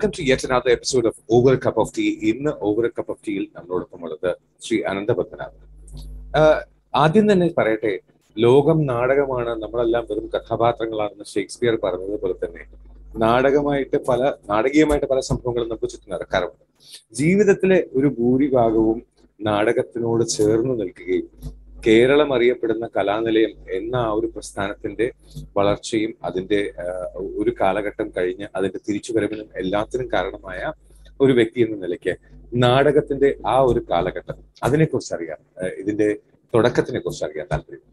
Welcome to yet another episode of over cup of tea ഇന്ന് over cup of ടീയിൽ നമ്മളോടൊപ്പം ഉള്ളത് ശ്രീ അനന്തപത്മനാഭൻ ആദ്യം തന്നെ പറയട്ടെ ലോകം നാടകമാണ് നമ്മളെല്ലാം വെറും കഥാപാത്രങ്ങളാണെന്ന് ഷേക്സ്പിയർ പറഞ്ഞതുപോലെ തന്നെ നാടകമായിട്ട് പല നാടകീയമായിട്ട് പല സംഭവങ്ങളും നമുക്ക് ചുറ്റും നടക്കാറുണ്ട് ജീവിതത്തിലെ ഒരു ഭൂരിഭാഗവും നാടകത്തിനോട് ചേർന്ന് നിൽക്കുകയും കേരളം അറിയപ്പെടുന്ന കലാനിലയം എന്ന ആ ഒരു പ്രസ്ഥാനത്തിന്റെ വളർച്ചയും അതിന്റെ ഒരു കാലഘട്ടം കഴിഞ്ഞ് അതിന്റെ തിരിച്ചുവരവിനും എല്ലാത്തിനും കാരണമായ ഒരു വ്യക്തി എന്ന നിലയ്ക്ക് നാടകത്തിന്റെ ആ ഒരു കാലഘട്ടം അതിനെക്കുറിച്ച് അറിയാം ഇതിന്റെ തുടക്കത്തിനെ കുറിച്ച് അറിയാൻ താല്പര്യം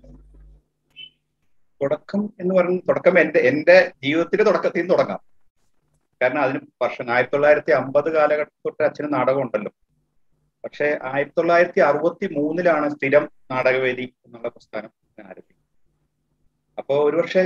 തുടക്കം എന്ന് പറയുന്നത് തുടക്കം എന്റെ എന്റെ ജീവിതത്തിന്റെ തുടക്കത്തിൽ നിന്ന് തുടങ്ങാം കാരണം അതിന് വർഷം ആയിരത്തി തൊള്ളായിരത്തി അമ്പത് കാലഘട്ടം തൊട്ട് അച്ഛന് നാടകം ഉണ്ടല്ലോ പക്ഷെ ആയിരത്തി തൊള്ളായിരത്തി അറുപത്തി മൂന്നിലാണ് സ്ഥിരം നാടകവേദി എന്നുള്ള പ്രസ്ഥാനം ആരംഭിക്കുന്നത് അപ്പോ ഒരുപക്ഷെ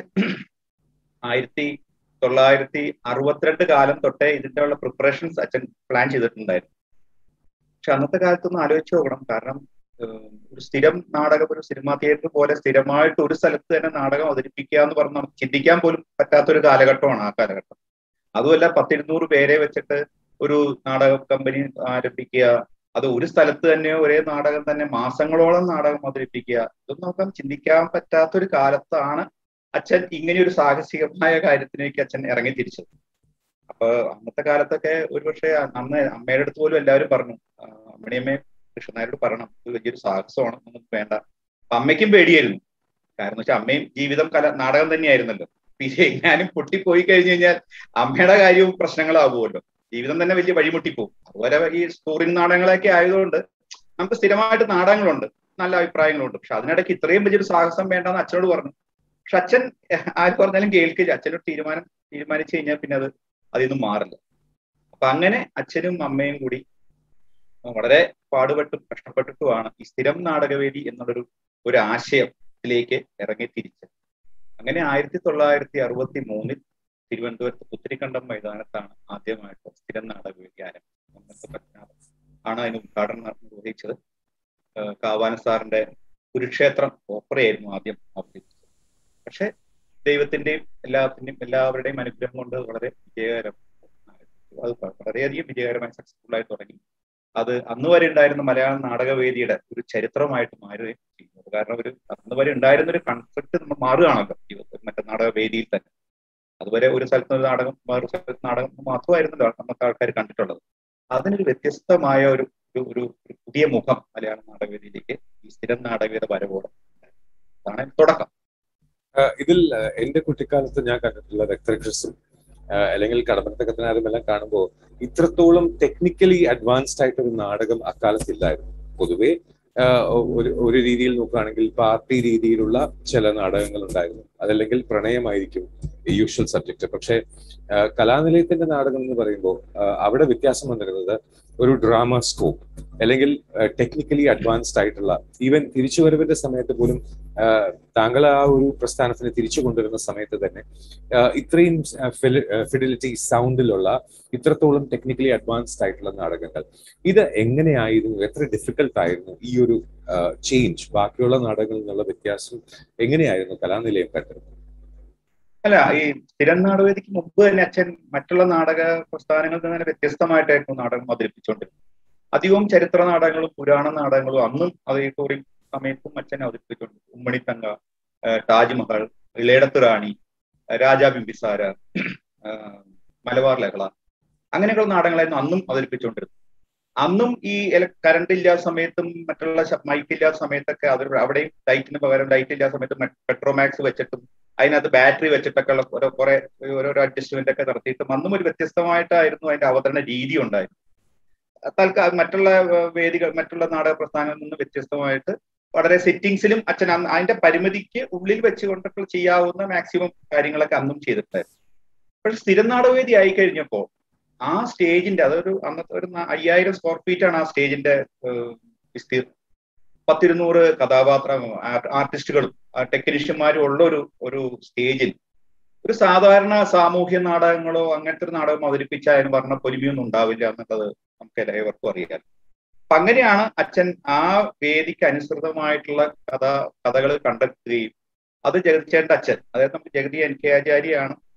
ആയിരത്തി തൊള്ളായിരത്തി അറുപത്തിരണ്ട് കാലം തൊട്ടേ ഇതിന്റെ ഉള്ള പ്രിപ്പറേഷൻസ് അച്ഛൻ പ്ലാൻ ചെയ്തിട്ടുണ്ടായിരുന്നു പക്ഷെ അന്നത്തെ കാലത്തൊന്ന് ആലോചിച്ച് നോക്കണം കാരണം ഒരു സ്ഥിരം നാടകം ഒരു സിനിമാ തിയേറ്റർ പോലെ സ്ഥിരമായിട്ട് ഒരു സ്ഥലത്ത് തന്നെ നാടകം അവതരിപ്പിക്കുക എന്ന് പറഞ്ഞ് നമുക്ക് ചിന്തിക്കാൻ പോലും പറ്റാത്ത ഒരു കാലഘട്ടമാണ് ആ കാലഘട്ടം അതുമല്ല പത്തിരുന്നൂറ് പേരെ വെച്ചിട്ട് ഒരു നാടക കമ്പനി ആരംഭിക്കുക അത് ഒരു സ്ഥലത്ത് തന്നെ ഒരേ നാടകം തന്നെ മാസങ്ങളോളം നാടകം അവതരിപ്പിക്കുക ഇതൊന്നും നോക്കാൻ ചിന്തിക്കാൻ പറ്റാത്ത ഒരു കാലത്താണ് അച്ഛൻ ഇങ്ങനെ ഒരു സാഹസികമായ കാര്യത്തിലേക്ക് അച്ഛൻ ഇറങ്ങി തിരിച്ചത് അപ്പൊ അന്നത്തെ കാലത്തൊക്കെ ഒരുപക്ഷെ അന്ന് അമ്മയുടെ അടുത്ത് പോലും എല്ലാവരും പറഞ്ഞു അമ്മണിയമ്മയെ കൃഷ്ണനായരോട് പറയണം ഇത് വലിയൊരു സാഹസമാണ് നമുക്ക് വേണ്ട അപ്പൊ അമ്മയ്ക്കും പേടിയായിരുന്നു കാരണം വെച്ചാൽ അമ്മയും ജീവിതം കല നാടകം തന്നെയായിരുന്നല്ലോ പിന്നെ എങ്ങാനും പൊട്ടിപ്പോയി കഴിഞ്ഞു കഴിഞ്ഞാൽ അമ്മയുടെ കാര്യവും പ്രശ്നങ്ങളാവുമല്ലോ ജീവിതം തന്നെ വലിയ വഴിമുട്ടിപ്പോവും അതുപോലെ ഈ ടൂറിംഗ് നാടകങ്ങളൊക്കെ ആയതുകൊണ്ട് നമുക്ക് സ്ഥിരമായിട്ട് നാടകങ്ങളുണ്ട് നല്ല അഭിപ്രായങ്ങളുണ്ട് പക്ഷെ അതിനിടയ്ക്ക് ഇത്രയും വലിയൊരു സാഹസം വേണ്ടെന്ന് അച്ഛനോട് പറഞ്ഞു പക്ഷെ അച്ഛൻ ആര് പറഞ്ഞാലും കേൾക്കില്ല അച്ഛനൊരു തീരുമാനം തീരുമാനിച്ചു കഴിഞ്ഞാൽ പിന്നെ അത് അതിൽ മാറില്ല അപ്പൊ അങ്ങനെ അച്ഛനും അമ്മയും കൂടി വളരെ പാടുപെട്ടും കഷ്ടപ്പെട്ടിട്ടുമാണ് ഈ സ്ഥിരം നാടകവേദി എന്നുള്ളൊരു ഒരു ആശയത്തിലേക്ക് ഇറങ്ങി തിരിച്ചത് അങ്ങനെ ആയിരത്തി തൊള്ളായിരത്തി അറുപത്തി മൂന്നിൽ തിരുവനന്തപുരത്ത് പുത്തിരിക്കണ്ടം മൈതാനത്താണ് ആദ്യമായിട്ട് സ്ഥിരം നാടകവേദി ആരംഭിച്ചത് ആണ് അതിന് ഉദ്ഘാടനം നിർവഹിച്ചത് കാവാന സാറിന്റെ കുരുക്ഷേത്രം ഓപ്പറയായിരുന്നു ആദ്യം അവതരിപ്പിച്ചത് പക്ഷെ ദൈവത്തിന്റെയും എല്ലാത്തിന്റെയും എല്ലാവരുടെയും അനുഗ്രഹം കൊണ്ട് വളരെ വിജയകരം അത് വളരെയധികം വിജയകരമായി സക്സസ്ഫുൾ ആയി തുടങ്ങി അത് അന്ന് വരെ ഉണ്ടായിരുന്ന മലയാള നാടകവേദിയുടെ ഒരു ചരിത്രമായിട്ട് മാറുകയും ചെയ്യുന്നത് കാരണം ഒരു അന്ന് വരെ ഉണ്ടായിരുന്ന ഒരു കൺസെപ്റ്റ് നമ്മൾ മാറുകയാണല്ലോ ജീവിതത്തിൽ മറ്റേ നാടകവേദിയിൽ തന്നെ അതുവരെ ഒരു സ്ഥലത്ത് ഒരു നാടകം വേറൊരു സ്ഥലത്ത് നാടകം മാത്രമായിരുന്നല്ലോ അന്നത്തെ ആൾക്കാർ കണ്ടിട്ടുള്ളത് അതിനൊരു വ്യത്യസ്തമായ ഒരു ഒരു പുതിയ മുഖം മലയാള നാടകവേദിയിലേക്ക് ഈ സ്ഥിരം നാടകവേദ വരവോടെ അതാണ് തുടക്കം ഇതിൽ എന്റെ കുട്ടിക്കാലത്ത് ഞാൻ കണ്ടിട്ടുള്ള രക്തരക്ഷസും അല്ലെങ്കിൽ കടമറ്റക്കത്തിനാരും എല്ലാം കാണുമ്പോൾ ഇത്രത്തോളം ടെക്നിക്കലി അഡ്വാൻസ്ഡ് ആയിട്ട് ഒരു നാടകം അക്കാലത്തില്ലായിരുന്നു പൊതുവെ ഒരു ഒരു രീതിയിൽ നോക്കുകയാണെങ്കിൽ പാർട്ടി രീതിയിലുള്ള ചില നാടകങ്ങൾ ഉണ്ടായിരുന്നു അതല്ലെങ്കിൽ പ്രണയമായിരിക്കും യൂഷ്വൽ സബ്ജക്ട് പക്ഷെ കലാനിലയത്തിന്റെ നാടകം എന്ന് പറയുമ്പോൾ അവിടെ വ്യത്യാസം വന്നിരുന്നത് ഒരു ഡ്രാമ സ്കോപ്പ് അല്ലെങ്കിൽ ടെക്നിക്കലി അഡ്വാൻസ്ഡ് ആയിട്ടുള്ള ഈവൻ തിരിച്ചുവരവിന്റെ സമയത്ത് പോലും താങ്കൾ ആ ഒരു പ്രസ്ഥാനത്തിന് തിരിച്ചു കൊണ്ടുവരുന്ന സമയത്ത് തന്നെ ഇത്രയും ഫിഡിലിറ്റി സൗണ്ടിലുള്ള ഇത്രത്തോളം ടെക്നിക്കലി അഡ്വാൻസ്ഡ് ആയിട്ടുള്ള നാടകങ്ങൾ ഇത് എങ്ങനെയായിരുന്നു എത്ര ഡിഫിക്കൽട്ട് ആയിരുന്നു ഈ ഒരു ചേഞ്ച് ബാക്കിയുള്ള നാടകങ്ങളിൽ നിന്നുള്ള വ്യത്യാസം എങ്ങനെയായിരുന്നു കലാനിലയം കണ്ടത് അല്ല ഈ സ്ഥിരം നാടകവേദിക്ക് മുമ്പ് തന്നെ അച്ഛൻ മറ്റുള്ള നാടക പ്രസ്ഥാനങ്ങളിൽ നിന്ന് വ്യത്യസ്തമായിട്ടായിരുന്നു നാടകം അവതരിപ്പിച്ചുകൊണ്ടിരുന്നത് അധികവും ചരിത്ര നാടകങ്ങളും പുരാണ നാടകങ്ങളും അന്നും അതേ ടൂറിൽ സമയത്തും അച്ഛൻ അവതരിപ്പിച്ചുകൊണ്ട് ഉമ്മണിത്തങ്ക താജ്മഹൽ ഇളയടത്ത് റാണി രാജാ ബിംബിസാര മലബാർ ലഹള അങ്ങനെയുള്ള നാടകങ്ങളായിരുന്നു അന്നും അവതരിപ്പിച്ചുകൊണ്ടിരുന്നത് അന്നും ഈ കറണ്ട് ഇല്ലാത്ത സമയത്തും മറ്റുള്ള മൈക്ക് ഇല്ലാത്ത സമയത്തൊക്കെ അത് അവിടെയും ലൈറ്റിന് പകരം ലൈറ്റ് ഇല്ലാത്ത സമയത്ത് പെട്രോമാക്സ് വെച്ചിട്ടും അതിനകത്ത് ബാറ്ററി വെച്ചിട്ടൊക്കെ ഉള്ള ഓരോ കുറെ ഓരോരോ അഡ്ജസ്റ്റ്മെന്റ് ഒക്കെ നടത്തിയിട്ടും അന്നും ഒരു വ്യത്യസ്തമായിട്ടായിരുന്നു അതിന്റെ അവതരണ രീതി ഉണ്ടായിരുന്നു തൽക്കാലം മറ്റുള്ള വേദികൾ മറ്റുള്ള നാടക പ്രസ്ഥാനങ്ങളിൽ നിന്ന് വ്യത്യസ്തമായിട്ട് വളരെ സെറ്റിങ്സിലും അച്ഛൻ അതിന്റെ പരിമിതിക്ക് ഉള്ളിൽ വെച്ചുകൊണ്ടൊക്കെ ചെയ്യാവുന്ന മാക്സിമം കാര്യങ്ങളൊക്കെ അന്നും ചെയ്തിട്ടുണ്ടായിരുന്നു പക്ഷെ സ്ഥിരം നാടകവേദി ആയി കഴിഞ്ഞപ്പോൾ ആ സ്റ്റേജിന്റെ അതൊരു അന്നത്തെ ഒരു അയ്യായിരം സ്ക്വയർ ഫീറ്റ് ആണ് ആ സ്റ്റേജിന്റെ വിസ്തീർണം പത്തിരുന്നൂറ് കഥാപാത്ര ആർട്ടിസ്റ്റുകളും ടെക്നീഷ്യന്മാരും ഉള്ള ഒരു ഒരു സ്റ്റേജിൽ ഒരു സാധാരണ സാമൂഹ്യ നാടകങ്ങളോ അങ്ങനത്തെ ഒരു നാടകം അവതരിപ്പിച്ചാലും പറഞ്ഞ പൊലിമയൊന്നും ഉണ്ടാവില്ല എന്നുള്ളത് നമുക്ക് എല്ലാവർക്കും അറിയാം അപ്പൊ അങ്ങനെയാണ് അച്ഛൻ ആ വേദിക്ക് അനുസൃതമായിട്ടുള്ള കഥ കഥകൾ കണ്ടെത്തുകയും അത് ജഗതിച്ചേട്ട അച്ഛൻ അതായത് നമുക്ക് ജഗതി എൻ കെ ആചാര്യാണ്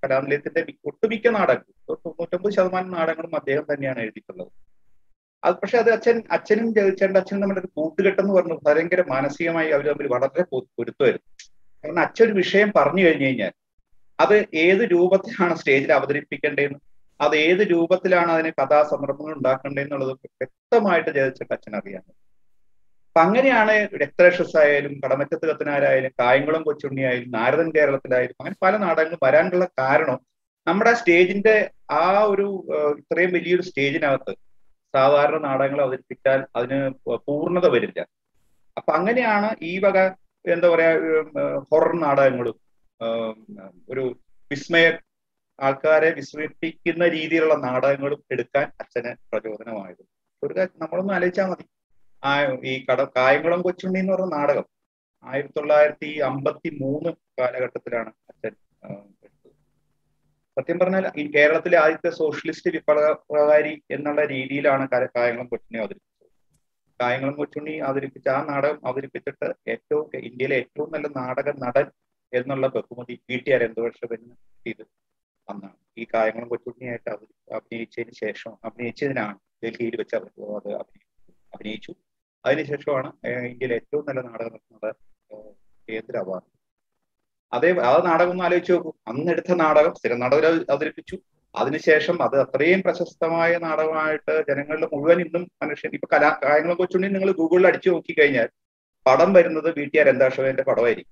കലാനിലയത്തിന്റെ മി- ഒട്ടുമിക്ക നാടകങ്ങൾ ഒരു തൊണ്ണൂറ്റൊമ്പത് ശതമാനം നാടകങ്ങളും അദ്ദേഹം തന്നെയാണ് എഴുതിയിട്ടുള്ളത് അത് പക്ഷെ അത് അച്ഛൻ അച്ഛനും ജയിച്ചേണ്ട അച്ഛനും നമ്മുടെ ഒരു കൂട്ടുകെട്ട് എന്ന് പറഞ്ഞു ഭയങ്കര മാനസികമായി അവർ തമ്മിൽ വളരെ പൊ- പൊരുത്തമായിരുന്നു കാരണം അച്ഛൻ ഒരു വിഷയം പറഞ്ഞു കഴിഞ്ഞു കഴിഞ്ഞാൽ അത് ഏത് രൂപത്തിലാണ് സ്റ്റേജിൽ അവതരിപ്പിക്കേണ്ടതെന്ന് അത് ഏത് രൂപത്തിലാണ് അതിന് കഥാസന്ദർഭങ്ങൾ ഉണ്ടാക്കേണ്ടതെന്നുള്ളത് വ്യക്തമായിട്ട് ജയിച്ചിട്ട് അച്ഛൻ അറിയാം അപ്പൊ അങ്ങനെയാണ് രക്തരക്ഷസ് ആയാലും കടമറ്റത്ത് കത്തനാരായാലും കായംകുളം കൊച്ചുണ്ണിയായാലും നാരദൻ കേരളത്തിലായാലും അങ്ങനെ പല നാടകങ്ങളും വരാനുള്ള കാരണം നമ്മുടെ സ്റ്റേജിന്റെ ആ ഒരു ഏഹ്, ഇത്രയും വലിയൊരു സ്റ്റേജിനകത്ത് സാധാരണ നാടകങ്ങൾ അവതരിപ്പിച്ചാൽ അതിന് പൂർണ്ണത വരില്ല അപ്പൊ അങ്ങനെയാണ് ഈ വക എന്താ പറയാ ഹൊറർ നാടകങ്ങളും ഏഹ്, ഒരു വിസ്മയ ആൾക്കാരെ വിസ്മയിപ്പിക്കുന്ന രീതിയിലുള്ള നാടകങ്ങളും എടുക്കാൻ അച്ഛന് പ്രചോദനമായത് ഒരു കാര്യം നമ്മളൊന്ന് ആലോചിച്ചാൽ മതി ആ ഈ കട കായംകുളം കൊച്ചുണ്ണി എന്ന് പറഞ്ഞ നാടകം ആയിരത്തി തൊള്ളായിരത്തി അമ്പത്തി മൂന്ന് കാലഘട്ടത്തിലാണ് അച്ഛൻ ആ, എടുത്തത് സത്യം പറഞ്ഞാൽ ഈ കേരളത്തിലെ ആദ്യത്തെ സോഷ്യലിസ്റ്റ് വിപ്ലവകാരി എന്നുള്ള രീതിയിലാണ് കാ- കായംകുളം കൊച്ചുണ്ണി അവതരിപ്പിച്ചത് കായംകുളം കൊച്ചുണ്ണി അവതരിപ്പിച്ച ആ നാടകം അവതരിപ്പിച്ചിട്ട് ഏറ്റവും ഇന്ത്യയിലെ ഏറ്റവും നല്ല നാടക നടൻ എന്നുള്ള ബഹുമതി പി ടി അരന്തവർഷവന് ഇത് അന്നാണ് ഈ കായംകുളം കൊച്ചുണ്ണിയായിട്ട് അവതരി അഭിനയിച്ചതിന് ശേഷം അഭിനയിച്ചതിനാണ് ഡൽഹിയിൽ വെച്ച് അവർ അത് അഭിനയി- അഭിനയിച്ചു അതിനുശേഷമാണ് ഏഹ് ഇന്ത്യയിലെ ഏറ്റവും നല്ല നാടകം നടത്തുന്നത് ഏഹ് കേന്ദ്ര അവാർഡ് അതേ ആ നാടകം ഒന്ന് ആലോചിച്ച് നോക്കൂ അന്ന് എടുത്ത നാടകം സ്ഥിരം നാടകം അവ- അവതരിപ്പിച്ചു അതിനുശേഷം അത് അത്രയും പ്രശസ്തമായ നാടകമായിട്ട് ജനങ്ങളുടെ മുഴുവൻ ഇന്നും മനുഷ്യൻ ഇപ്പൊ കലാ കായംകുളം കൊച്ചുണ്ണി നിങ്ങൾ ഗൂഗിളിൽ അടിച്ചു നോക്കി കഴിഞ്ഞാൽ പടം വരുന്നത് വി ടി ആർ എന്താഷോന്റെ പടമായിരിക്കും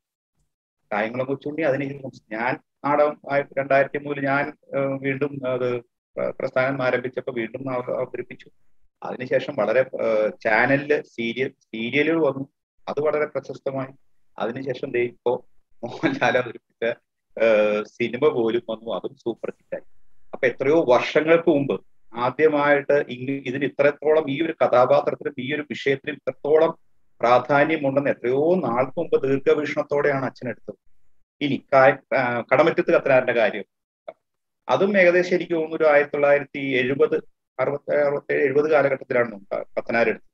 കായംകുളം കൊച്ചുണ്ണി അതിന് ഞാൻ നാടകം ആയിരത്തി രണ്ടായിരത്തി മൂന്നിൽ ഞാൻ ഏഹ് വീണ്ടും അത് പ്ര- പ്രസ്ഥാനം ആരംഭിച്ചപ്പോൾ വീണ്ടും അവ- അവതരിപ്പിച്ചു അതിനുശേഷം വളരെ ഏഹ് ചാനലില് സീരിയൽ സീരിയലുകൾ വന്നു അത് വളരെ പ്രശസ്തമായി അതിനുശേഷം ദേ ഇപ്പോ മോഹൻലാൽ അവതരിപ്പിച്ച ഏഹ് സിനിമ പോലും വന്നു അതും സൂപ്പർ ഹിറ്റായി അപ്പൊ എത്രയോ വർഷങ്ങൾക്ക് മുമ്പ് ആദ്യമായിട്ട് ഇങ് ഇതിന് ഇത്രത്തോളം ഈ ഒരു കഥാപാത്രത്തിനും ഈ ഒരു വിഷയത്തിനും ഇത്രത്തോളം പ്രാധാന്യമുണ്ടെന്ന് എത്രയോ നാൾക്ക് മുമ്പ് ദീർഘവീക്ഷണത്തോടെയാണ് അച്ഛൻ എടുത്തത് ഇനി കാ- ആ, കടമറ്റത്ത് കത്തനാറിന്റെ കാര്യം അതും ഏകദേശം എനിക്ക് തോന്നുന്നു ഒരു ആയിരത്തി തൊള്ളായിരത്തി എഴുപത് അറുപത്തി അറുപത്തേഴ് എഴുപത് കാലഘട്ടത്തിലാണ് നമുക്ക് കത്തനാർ എടുത്തത്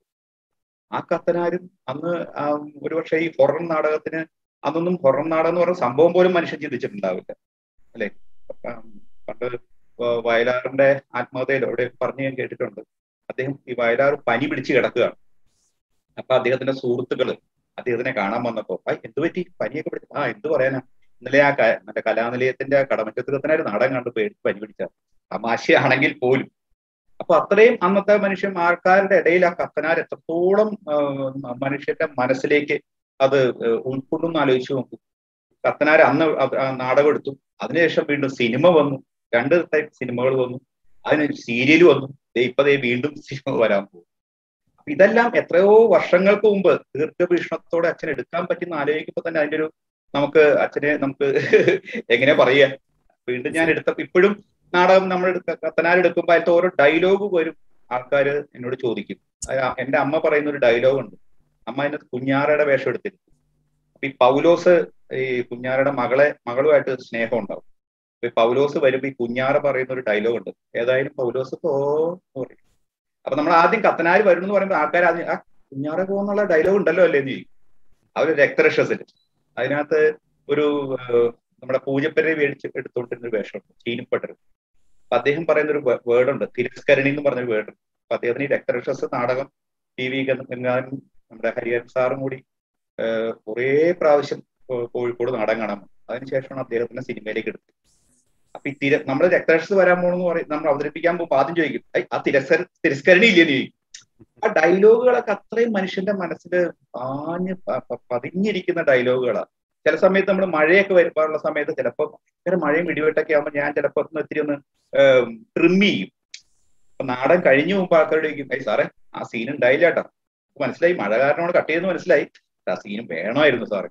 ആ കത്തനാരും അന്ന് ആ ഒരുപക്ഷെ ഈ ഹൊറർ നാടകത്തിന് അന്നൊന്നും ഹൊറർ നാടകം എന്ന് പറഞ്ഞ സംഭവം പോലും മനുഷ്യൻ ചിന്തിച്ചിട്ടുണ്ടാവില്ല അല്ലെ പണ്ട് വ- വയലാറിന്റെ ആത്മകഥയിൽ അവിടെ പറഞ്ഞു ഞാൻ കേട്ടിട്ടുണ്ട് അദ്ദേഹം ഈ വയലാർ പനി പിടിച്ച് കിടക്കുകയാണ് അപ്പൊ അദ്ദേഹത്തിന്റെ സുഹൃത്തുക്കള് അദ്ദേഹത്തിനെ കാണാൻ വന്നപ്പോ ആ എന്ത് പറ്റി പനിയൊക്കെ പിടിച്ചു ആ എന്ത് പറയാനാ ഇന്നലെ ആ ക- മറ്റേ കലാനിലയത്തിന്റെ കടമറ്റത്ത് കത്തനാര് നാടകം കണ്ട് പേടിച്ച് പനി പിടിച്ച തമാശയാണെങ്കിൽ പോലും അപ്പൊ അത്രയും അന്നത്തെ മനുഷ്യൻ ആൾക്കാരുടെ ഇടയിൽ ആ കത്തനാർ എത്രത്തോളം ആ, മനുഷ്യന്റെ മനസ്സിലേക്ക് അത് ഉൾക്കൊണ്ടെന്ന് ആലോചിച്ച് നോക്കൂ കത്തനാർ അന്ന് അത് ആ നാടകം എടുത്തു അതിനുശേഷം വീണ്ടും സിനിമ വന്നു രണ്ട് ടൈപ്പ് സിനിമകൾ വന്നു അതിന് സീരിയൽ വന്നു ദേ ഇപ്പൊ ദേ വീണ്ടും സിനിമ വരാൻ പോകും അപ്പൊ ഇതെല്ലാം എത്രയോ വർഷങ്ങൾക്ക് മുമ്പ് ദീർഘവീക്ഷണത്തോടെ അച്ഛൻ എടുക്കാൻ പറ്റുന്ന ആലോചിക്കുമ്പോൾ തന്നെ അതിന്റെ ഒരു നമുക്ക് അച്ഛനെ നമുക്ക് എങ്ങനെ പറയാ വീണ്ടും ഞാൻ എടുത്തപ്പോ ഇപ്പോഴും നാടകം നമ്മൾ എടുക്ക- കത്തനാർ എടുക്കുമ്പോൾ അതിലത്തെ ഓരോ ഡയലോഗ് വരും ആൾക്കാർ എന്നോട് ചോദിക്കും അത് ആ- എന്റെ അമ്മ പറയുന്ന ഒരു ഡയലോഗ് ഉണ്ട് അമ്മ അതിനകത്ത് കുഞ്ഞാറയുടെ വേഷം എടുത്തിരുന്നു അപ്പൊ ഈ പൗലോസ് ഈ കുഞ്ഞാറയുടെ മകളെ മകളുമായിട്ട് സ്നേഹം ഉണ്ടാവും അപ്പൊ ഈ പൗലോസ് വരുമ്പോ ഈ കുഞ്ഞാറ പറയുന്ന ഒരു ഡയലോഗ് ഉണ്ട് ഏതായാലും പൗലോസ് പോ എന്ന് പറയും അപ്പൊ നമ്മൾ ആദ്യം കത്തനാര് വരും എന്ന് പറയുമ്പോൾ ആൾക്കാർ ആദ്യം ആ കുഞ്ഞാറ പോകുന്നുള്ള ഡയലോഗ് ഉണ്ടല്ലോ അല്ലേ എന്ന് ചോദിക്കും അവര് രക്തരക്ഷസിൽ അതിനകത്ത് ഒരു ഏഹ്, നമ്മുടെ പൂജപ്പരെ മേടിച്ച് എടുത്തുകൊണ്ടിരുന്ന ഒരു വേഷമുണ്ട് ചീനിപ്പട്ടർ അപ്പൊ അദ്ദേഹം പറയുന്ന ഒരു വേർഡ് ഉണ്ട് തിരസ്കരണി എന്ന് പറഞ്ഞൊരു വേർഡ് ഉണ്ട് അപ്പൊ അദ്ദേഹത്തിന് ഈ രക്തരക്ഷസ് നാടകം ടി വി ഗംഗാനും നമ്മുടെ ഹരിഹരൻ സാറും കൂടി ഏഹ്, കുറേ പ്രാവശ്യം കോ- കോഴിക്കോട് നാടകം കാണാൻ വന്നു അതിനുശേഷമാണ് അദ്ദേഹത്തിന്റെ സിനിമയിലേക്ക് എടുത്തത് അപ്പൊ ഈ തിര നമ്മൾ രക്തരക്ഷസ് വരാൻ പോണെന്ന് പറയും നമ്മൾ അവതരിപ്പിക്കാൻ പോകുമ്പോൾ ആദ്യം ചോദിക്കും "ഐ, ആ തിരസ്കര തിരസ്കരണി ഇല്ലെന്ന് ചോദിക്കും ആ ഡയലോഗുകളൊക്കെ അത്രയും മനുഷ്യന്റെ മനസ്സിൽ ആഞ്ഞ് പ- പ- പതിഞ്ഞിരിക്കുന്ന ഡയലോഗുകളാണ് ചില സമയത്ത് നമ്മൾ മഴയൊക്കെ വരുമ്പോഴുള്ള സമയത്ത് ചിലപ്പോൾ ഭയങ്കര മഴയും ഇടിവെട്ടൊക്കെ ആകുമ്പോൾ ഞാൻ ചിലപ്പോൾ ഒന്ന് ഇത്തിരി ഒന്ന് ട്രിം ചെയ്യും അപ്പൊ നാടൻ കഴിഞ്ഞു മുമ്പ് ആൾക്കാരോട് ചോദിക്കും ഐ സാറേ ആ സീൻ ഉണ്ടായില്ല കേട്ടോ മനസ്സിലായി മഴ കാരണമാണ് കട്ട് ചെയ്തെന്ന് മനസ്സിലായി ആ സീനും വേണമായിരുന്നു സാറേ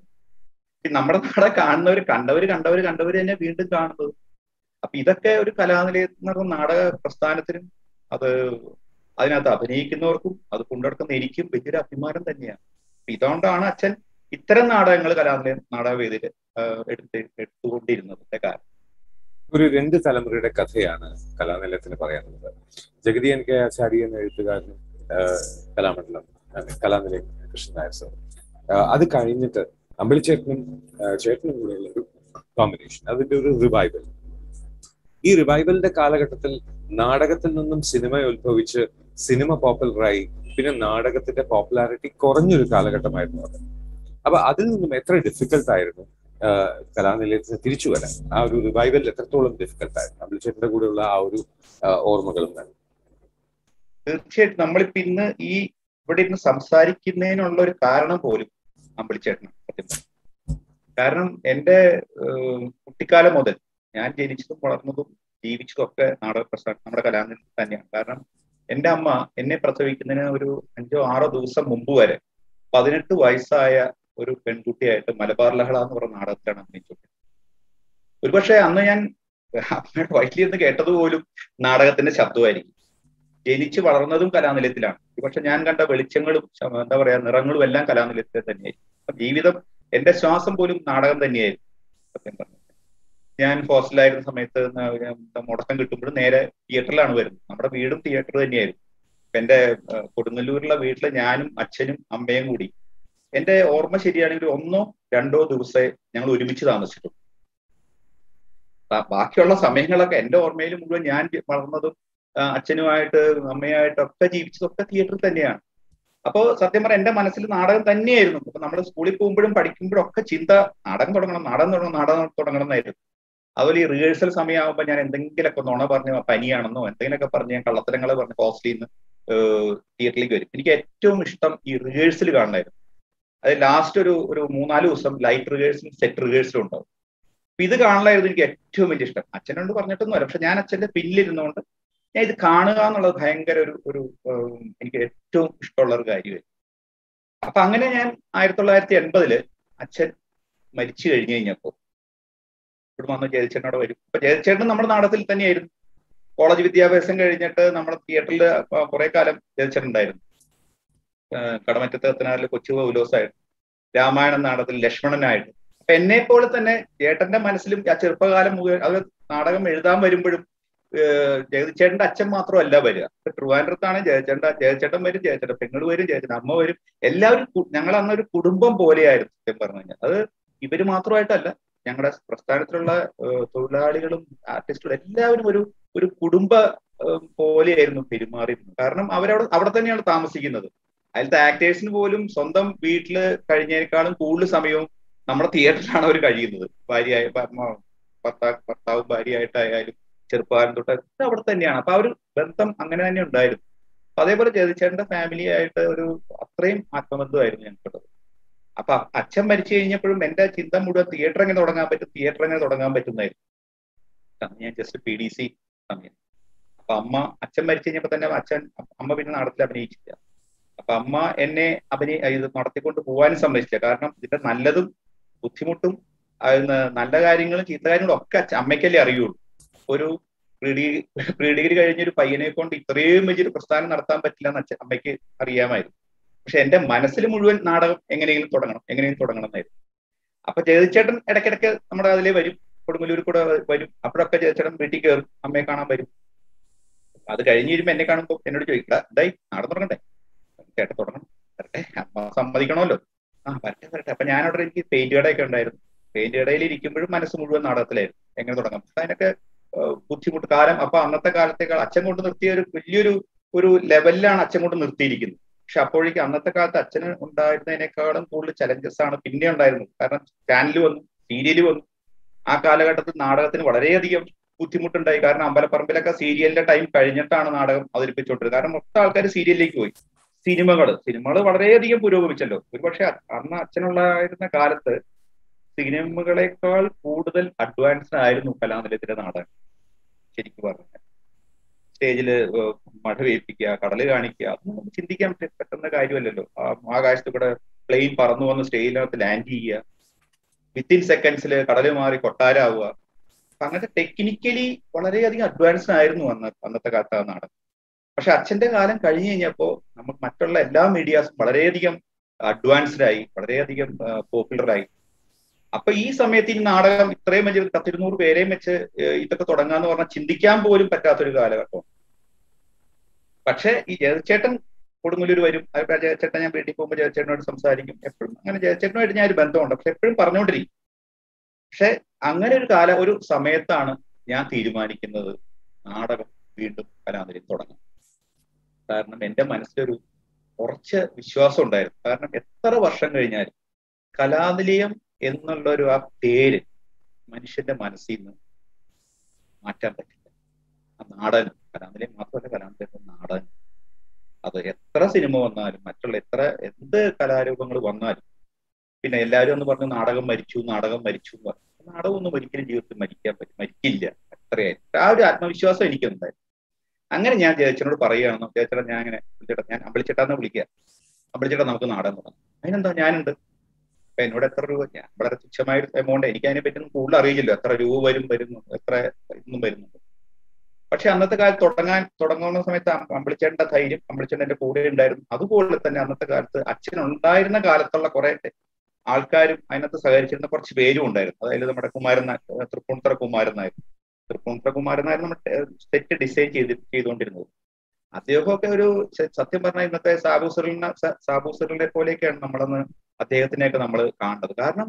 ഈ നമ്മുടെ നാടൻ കാണുന്നവർ കണ്ടവര് കണ്ടവര് കണ്ടവര് തന്നെ വീണ്ടും കാണുന്നത് അപ്പൊ ഇതൊക്കെ ഒരു കലാനിലയം എന്ന് പറഞ്ഞ നാടക പ്രസ്ഥാനത്തിനും അത് അതിനകത്ത് അഭിനയിക്കുന്നവർക്കും അത് കൊണ്ടുനടക്കുന്ന എനിക്കും വലിയൊരു അഭിമാനം തന്നെയാണ് അപ്പൊ ഇതുകൊണ്ടാണ് അച്ഛൻ ഇത്തരം നാടകങ്ങൾ കലാനിലയം നാടകവേദിയിൽ എടുത്ത് എടുത്തുകൊണ്ടിരുന്നത് കാരണം ഒരു രണ്ട് തലമുറയുടെ കഥയാണ് കലാനിലയത്തിന് പറയാനുള്ളത് ജഗതി എൻ കെ ആചാരി എന്ന എഴുത്തുകാരനും ആഹ് കലാമണ്ഡലം ആഹ് കലാനിലയം കൃഷ്ണൻ നായർ സാർ ആഹ് അത് കഴിഞ്ഞിട്ട് അമ്പളിച്ചേട്ടനും ആഹ് ചേട്ടനും കൂടെയുള്ള ഒരു കോമ്പിനേഷൻ അതിന്റെ ഒരു റിവൈവൽ ഈ റിവൈവലിന്റെ കാലഘട്ടത്തിൽ നാടകത്തിൽ നിന്നും സിനിമ ഉത്ഭവിച്ച് സിനിമ പോപ്പുലറായി പിന്നെ നാടകത്തിന്റെ പോപ്പുലാരിറ്റി കുറഞ്ഞൊരു കാലഘട്ടമായിരുന്നു അത് അപ്പൊ അതിൽ നിന്നും എത്ര ഡിഫിക്കൽട്ട് ആയിരുന്നു കലാനിലയത്തിന് തിരിച്ചു വരാൻ ആ ഒരു റിവൈവൽ എത്രത്തോളം ഡിഫിക്കൽട്ട് ആയിരുന്നു അമ്പിളിച്ചേട്ടന്റെ കൂടെയുള്ള ആ ഒരു ഓർമ്മകളും തന്നെ തീർച്ചയായിട്ടും നമ്മളിപ്പോ ഇന്ന് ഈ ഇവിടെ ഇരുന്ന് സംസാരിക്കുന്നതിനുള്ള ഒരു കാരണം പോലും അമ്പിളിച്ചേട്ടനാണ് സത്യം കാരണം എൻ്റെ കുട്ടിക്കാലം മുതൽ ഞാൻ ജനിച്ചതും വളർന്നതും ജീവിച്ചതും ഒക്കെ നാടക പ്രസ്ഥാനം നമ്മുടെ കലാനിൽ തന്നെയാണ് കാരണം എൻ്റെ അമ്മ എന്നെ പ്രസവിക്കുന്നതിന് ഒരു അഞ്ചോ ആറോ ദിവസം മുമ്പ് വരെ പതിനെട്ട് വയസ്സായ ഒരു പെൺകുട്ടിയായിട്ട് മലബാർ ലഹള എന്ന് പറഞ്ഞ നാടകത്തിലാണ് അഭിനയിച്ചത് ഒരുപക്ഷെ അന്ന് ഞാൻ അമ്മയുടെ വയറ്റിലിരുന്ന് കേട്ടത് പോലും നാടകത്തിന്റെ ശബ്ദമായിരിക്കും ജനിച്ച് വളർന്നതും കലാനിലയത്തിലാണ് പക്ഷെ ഞാൻ കണ്ട വെളിച്ചങ്ങളും എന്താ പറയാ നിറങ്ങളും എല്ലാം കലാനിലയത്തിൽ തന്നെയായിരിക്കും ജീവിതം എന്റെ ശ്വാസം പോലും നാടകം തന്നെയായിരുന്നു സത്യം പറഞ്ഞു ഞാൻ ഹോസ്റ്റലായിരുന്ന സമയത്ത് മുടക്കം കിട്ടുമ്പോഴും നേരെ തിയേറ്ററിലാണ് വരുന്നത് നമ്മുടെ വീടും തിയേറ്റർ തന്നെയായിരുന്നു എന്റെ കൊടുങ്ങല്ലൂരിലുള്ള വീട്ടിൽ ഞാനും അച്ഛനും അമ്മയും കൂടി എന്റെ ഓർമ്മ ശരിയാണെങ്കിൽ ഒന്നോ രണ്ടോ ദിവസമേ ഞങ്ങൾ ഒരുമിച്ച് താമസിച്ചിട്ടുള്ളൂ ബാക്കിയുള്ള സമയങ്ങളൊക്കെ എന്റെ ഓർമ്മയിൽ മുഴുവൻ ഞാൻ വളർന്നതും അച്ഛനുമായിട്ട് അമ്മയായിട്ടൊക്കെ ജീവിച്ചതൊക്കെ തിയേറ്ററിൽ തന്നെയാണ് അപ്പോൾ സത്യം പറഞ്ഞാൽ എന്റെ മനസ്സിൽ നാടകം തന്നെയായിരുന്നു അപ്പൊ നമ്മൾ സ്കൂളിൽ പോകുമ്പോഴും പഠിക്കുമ്പോഴും ഒക്കെ ചിന്ത നാടകം തുടങ്ങണം നാടകം തുടങ്ങണം നാടകം തുടങ്ങണം എന്നായിരുന്നു അതുപോലെ ഈ റിഹേഴ്സൽ സമയമാകുമ്പോൾ ഞാൻ എന്തെങ്കിലുമൊക്കെ നുണ പറഞ്ഞ് പനിയാണെന്നോ എന്തെങ്കിലുമൊക്കെ പറഞ്ഞ് ഞാൻ കള്ളത്തരങ്ങൾ പറഞ്ഞ് ഹോസ്റ്റലിൽ നിന്ന് തിയേറ്ററിലേക്ക് വരും എനിക്ക് ഏറ്റവും ഇഷ്ടം ഈ റിഹേഴ്സൽ കാണണമായിരുന്നു അത് ലാസ്റ്റ് ഒരു ഒരു മൂന്നാല് ദിവസം ലൈറ്റ് റിഹേഴ്സലും സെറ്റ് റിഹേഴ്സലും ഉണ്ടാവും അപ്പൊ ഇത് കാണലായിരുന്നു എനിക്ക് ഏറ്റവും വലിയ ഇഷ്ടം അച്ഛനോട് പറഞ്ഞിട്ടൊന്നുമല്ല പക്ഷെ ഞാൻ അച്ഛന്റെ പിന്നിലിരുന്നുകൊണ്ട് ഞാൻ ഇത് കാണുക എന്നുള്ളത് ഭയങ്കര ഒരു ഒരു എനിക്ക് ഏറ്റവും ഇഷ്ടമുള്ള ഒരു കാര്യമായിരുന്നു അപ്പൊ അങ്ങനെ ഞാൻ ആയിരത്തി തൊള്ളായിരത്തി എൺപതില് അച്ഛൻ മരിച്ചു കഴിഞ്ഞു കഴിഞ്ഞപ്പോ ഇവിടെ വന്ന് ജയചേട്ടനോട് വരും അപ്പൊ ജയചേട്ടൻ നമ്മുടെ നാടകത്തിൽ തന്നെയായിരുന്നു കോളേജ് വിദ്യാഭ്യാസം കഴിഞ്ഞിട്ട് നമ്മുടെ തിയേറ്ററിൽ കുറെ കാലം ജയചേട്ടൻ ഉണ്ടായിരുന്നു കടമറ്റത്ത് എത്തനാറിൽ കൊച്ചു പൗലോസായിട്ട് രാമായണ നാടകത്തിൽ ലക്ഷ്മണനായിട്ട് അപ്പൊ എന്നെ പോലെ തന്നെ ചേട്ടന്റെ മനസ്സിലും ആ ചെറുപ്പകാലം മുഴുവൻ അത് നാടകം എഴുതാൻ വരുമ്പോഴും ജയതിച്ചേട്ടന്റെ അച്ഛൻ മാത്രമല്ല വരിക ട്രിവാൻഡ്രത്താണ് ജയചേട്ടൻ ജയചേട്ടൻ വരും ജയചേട്ടൻ പെങ്ങൾ വരും ജയചേട്ടൻ അമ്മ വരും എല്ലാവരും ഞങ്ങൾ അന്നൊരു കുടുംബം പോലെയായിരുന്നു സത്യം പറഞ്ഞു കഴിഞ്ഞാൽ അത് ഇവര് മാത്രമായിട്ടല്ല ഞങ്ങളുടെ പ്രസ്ഥാനത്തിലുള്ള തൊഴിലാളികളും ആർട്ടിസ്റ്റുകളും എല്ലാവരും ഒരു ഒരു കുടുംബ പോലെയായിരുന്നു പെരുമാറിയിരുന്നത് കാരണം അവരവിടെ അവിടെ തന്നെയാണ് താമസിക്കുന്നത് അതിലത്തെ ആക്ടേഴ്സിന് പോലും സ്വന്തം വീട്ടില് കഴിഞ്ഞതിനേക്കാളും കൂടുതൽ സമയവും നമ്മുടെ തിയേറ്ററിലാണ് അവർ കഴിയുന്നത് ഭാര്യയായ ഭർത്താവ് ഭർത്താവും ഭാര്യയായിട്ടായാലും ചെറുപ്പകാലം തൊട്ട് അവിടെ തന്നെയാണ് അപ്പൊ ആ ഒരു ബന്ധം അങ്ങനെ തന്നെ ഉണ്ടായിരുന്നു അപ്പൊ അതേപോലെ ജയതിച്ചേട്ടന്റെ ഫാമിലി ആയിട്ട് ഒരു അത്രയും ആത്മബന്ധമായിരുന്നു ഞങ്ങൾക്കുള്ളത് അപ്പൊ അച്ഛൻ മരിച്ചു കഴിഞ്ഞപ്പോഴും എന്റെ ചിന്ത മുഴുവൻ തിയേറ്റർ എങ്ങനെ തുടങ്ങാൻ പറ്റും തിയേറ്റർ എങ്ങനെ തുടങ്ങാൻ പറ്റുന്നായിരുന്നു ഞാൻ ജസ്റ്റ് പി ഡി സി സമയം അപ്പൊ അമ്മ അച്ഛൻ മരിച്ചു കഴിഞ്ഞപ്പോ തന്നെ അച്ഛൻ അമ്മ പിന്നെ നാടകത്തിൽ അഭിനയിച്ചില്ല അപ്പൊ അമ്മ എന്നെ അഭിനയ ഇത് നടത്തിക്കൊണ്ട് പോകാനും സമ്മതിച്ചില്ല കാരണം ഇതിന്റെ നല്ലതും ബുദ്ധിമുട്ടും നല്ല കാര്യങ്ങളും ചീത്ത കാര്യങ്ങളും ഒക്കെ അമ്മയ്ക്കല്ലേ അറിയുള്ളൂ ഒരു പ്രീ ഡിഗ്രി കഴിഞ്ഞ ഒരു പയ്യനെ കൊണ്ട് ഇത്രയും വലിയൊരു പ്രസ്ഥാനം നടത്താൻ പറ്റില്ല എന്ന് അച്ഛൻ അമ്മയ്ക്ക് അറിയാമായിരുന്നു പക്ഷെ എന്റെ മനസ്സിൽ മുഴുവൻ നാടകം എങ്ങനെയെങ്കിലും തുടങ്ങണം എങ്ങനെയെങ്കിലും തുടങ്ങണം എന്നായിരുന്നു അപ്പൊ ജയതിച്ചേട്ടൻ ഇടയ്ക്കിടയ്ക്ക് നമ്മുടെ അതിലേ വരും കൊടുങ്ങല്ലൂർ കൂടെ വരും അപ്പോഴൊക്കെ ജയതിച്ചേട്ടൻ വീട്ടിൽ കയറും അമ്മയെ കാണാൻ വരും അത് കഴിഞ്ഞ് വരുമ്പോ എന്നെ കാണുമ്പോൾ എന്നോട് ചോദിക്കുക എന്തായി നാടൻ തുടങ്ങണ്ടേ ചേട്ടൻ തുടങ്ങണം വരട്ടെ അമ്മ സമ്മതിക്കണമല്ലോ ആ വരട്ടെ വരട്ടെ അപ്പൊ ഞാനവിടെ എനിക്ക് പെയിന്റ് കടയൊക്കെ ഉണ്ടായിരുന്നു പെയിന്റ് കടയിൽ ഇരിക്കുമ്പോഴും മനസ്സ് മുഴുവൻ നാടകത്തിലായിരുന്നു എങ്ങനെ തുടങ്ങാം അതിനൊക്കെ ബുദ്ധിമുട്ട് കാലം അപ്പൊ അന്നത്തെ കാലത്തേക്കാൾ അച്ഛൻ കൊണ്ട് നിർത്തിയ ഒരു വലിയൊരു ഒരു ലെവലിലാണ് അച്ഛൻ കൊണ്ട് നിർത്തിയിരിക്കുന്നത് പക്ഷെ അപ്പോഴേക്ക് അന്നത്തെ കാലത്ത് അച്ഛന് ഉണ്ടായിരുന്നതിനേക്കാളും കൂടുതൽ ചലഞ്ചസ് ആണ് പിന്നെ ഉണ്ടായിരുന്നത് കാരണം ചാനൽ വന്നു സീരിയൽ വന്നു ആ കാലഘട്ടത്തിൽ നാടകത്തിന് വളരെയധികം ബുദ്ധിമുട്ടുണ്ടായി കാരണം അമ്പലപ്പറമ്പിലൊക്കെ സീരിയലിന്റെ ടൈം കഴിഞ്ഞിട്ടാണ് നാടകം അവതരിപ്പിച്ചുകൊണ്ടിരുന്നത് കാരണം മൊത്തം ആൾക്കാർ സീരിയലിലേക്ക് പോയി സിനിമകൾ സിനിമകൾ വളരെയധികം പുരോഗമിച്ചല്ലോ ഒരുപക്ഷെ അന്ന് അച്ഛനുള്ളായിരുന്ന കാലത്ത് സിനിമകളെക്കാൾ കൂടുതൽ അഡ്വാൻസ്ഡ് ആയിരുന്നു കലാനിലയത്തിലെ നാടകം ശരിക്കും പറഞ്ഞാൽ സ്റ്റേജില് മഴ വേപ്പിക്കുക കടല് കാണിക്കുക അതൊന്നും ചിന്തിക്കാൻ പറ്റുന്ന കാര്യമല്ലല്ലോ ആകാശത്ത് കൂടെ പ്ലെയിൻ പറന്നു വന്ന് സ്റ്റേജിനകത്ത് ലാൻഡ് ചെയ്യുക വിത്തിൻ സെക്കൻഡ്സിൽ കടല് മാറി കൊട്ടാരാവുക അപ്പൊ അങ്ങനത്തെ ടെക്നിക്കലി വളരെയധികം അഡ്വാൻസ്ഡ് ആയിരുന്നു അന്ന് അന്നത്തെ കാലത്ത് ആ നാടകം പക്ഷെ അച്ഛന്റെ കാലം കഴിഞ്ഞു കഴിഞ്ഞപ്പോൾ നമുക്ക് മറ്റുള്ള എല്ലാ മീഡിയാസും വളരെയധികം അഡ്വാൻസ്ഡ് ആയി വളരെയധികം പോപ്പുലറായി അപ്പൊ ഈ സമയത്ത് ഈ നാടകം ഇത്രയും വലിയ പത്തിരുന്നൂറ് പേരെയും വെച്ച് ഇതൊക്കെ തുടങ്ങാന്ന് പറഞ്ഞാൽ ചിന്തിക്കാൻ പോലും പറ്റാത്തൊരു കാലഘട്ടം പക്ഷെ ഈ ജയചേട്ടൻ കൊടുങ്ങല്ലൂർ വരും അതിപ്പോ ജയചേട്ടൻ ഞാൻ വീട്ടിൽ പോകുമ്പോൾ ജയചേട്ടനോട് സംസാരിക്കും എപ്പോഴും അങ്ങനെ ജയചേട്ടനുമായിട്ട് ഞാൻ ഒരു ബന്ധമുണ്ട് പക്ഷെ എപ്പോഴും പറഞ്ഞുകൊണ്ടിരിക്കും പക്ഷെ അങ്ങനെ ഒരു കാല ഒരു സമയത്താണ് ഞാൻ തീരുമാനിക്കുന്നത് നാടകം വീണ്ടും കലാനിലയം തുടങ്ങാം കാരണം എൻ്റെ മനസ്സിലൊരു കുറച്ച് വിശ്വാസം ഉണ്ടായിരുന്നു കാരണം എത്ര വർഷം കഴിഞ്ഞാലും കലാനിലയം എന്നുള്ള ഒരു ആ പേര് മനുഷ്യന്റെ മനസ്സിൽ നിന്ന് മാറ്റാൻ പറ്റില്ല ആ നാടകം കലാനിലയം മാത്രമല്ല കലാനിലയം നാടകം അത് എത്ര സിനിമ വന്നാലും മറ്റുള്ള എത്ര എന്ത് കലാരൂപങ്ങൾ വന്നാലും പിന്നെ എല്ലാവരും ഒന്ന് പറഞ്ഞു നാടകം മരിച്ചു നാടകം മരിച്ചു എന്ന് പറഞ്ഞു നാടകം ഒന്നും ഒരിക്കലും ജീവിതത്തിൽ മരിക്കാൻ പറ്റും മരിക്കില്ല അത്രയായിരുന്നു ആ ഒരു ആത്മവിശ്വാസം എനിക്കുണ്ടായിരുന്നു അങ്ങനെ ഞാൻ ജയച്ചനോട് പറയുകയാണെന്ന് ജയച്ചേട്ടാ ഞാൻ അങ്ങനെ വിളിച്ചേട്ടാ ഞാൻ അമ്പളിച്ചേട്ടാന്ന് വിളിക്കുക അമ്പളിച്ചേട്ടാ നമുക്ക് നാടകം തുടങ്ങാം അതിനെന്താ ഞാനുണ്ട് അപ്പൊ എന്നോട് എത്ര രൂപ ഞാൻ വളരെ തുച്ഛമായ എമൗണ്ട് എനിക്ക് അതിനെ പറ്റി കൂടുതൽ അറിയില്ലല്ലോ എത്ര രൂപ വരും വരുന്നു എത്ര ഇന്നും വരുന്നുണ്ട് പക്ഷെ അന്നത്തെ കാലത്ത് തുടങ്ങാൻ തുടങ്ങുന്ന സമയത്ത് അമ്പളിച്ചേട്ടന്റെ ധൈര്യം അമ്പളിച്ചേട്ടൻ എന്റെ കൂടെ ഉണ്ടായിരുന്നു അതുപോലെ തന്നെ അന്നത്തെ കാലത്ത് അച്ഛൻ ഉണ്ടായിരുന്ന കാലത്തുള്ള കുറെ ആൾക്കാരും അതിനകത്ത് സഹകരിച്ചിരുന്ന കുറച്ച് പേരും ഉണ്ടായിരുന്നു അതായത് നമ്മുടെ കുമാരൻ തൃപ്പൂണിത്തറ കുമാരൻ നായിരുന്നു തൃപ്പൂണിത്തറ കുമാരൻ നായർ നമ്മുടെ സെറ്റ് ഡിസൈൻ ചെയ്ത് ചെയ്തുകൊണ്ടിരുന്നത് അദ്ദേഹമൊക്കെ ഒരു സത്യം പറഞ്ഞാൽ ഇന്നത്തെ സാബു സിറിലിനെ സാബു സിറിലിനെ പോലെയൊക്കെയാണ് നമ്മളന്ന് അദ്ദേഹത്തിനെയൊക്കെ നമ്മൾ കാണുന്നത് കാരണം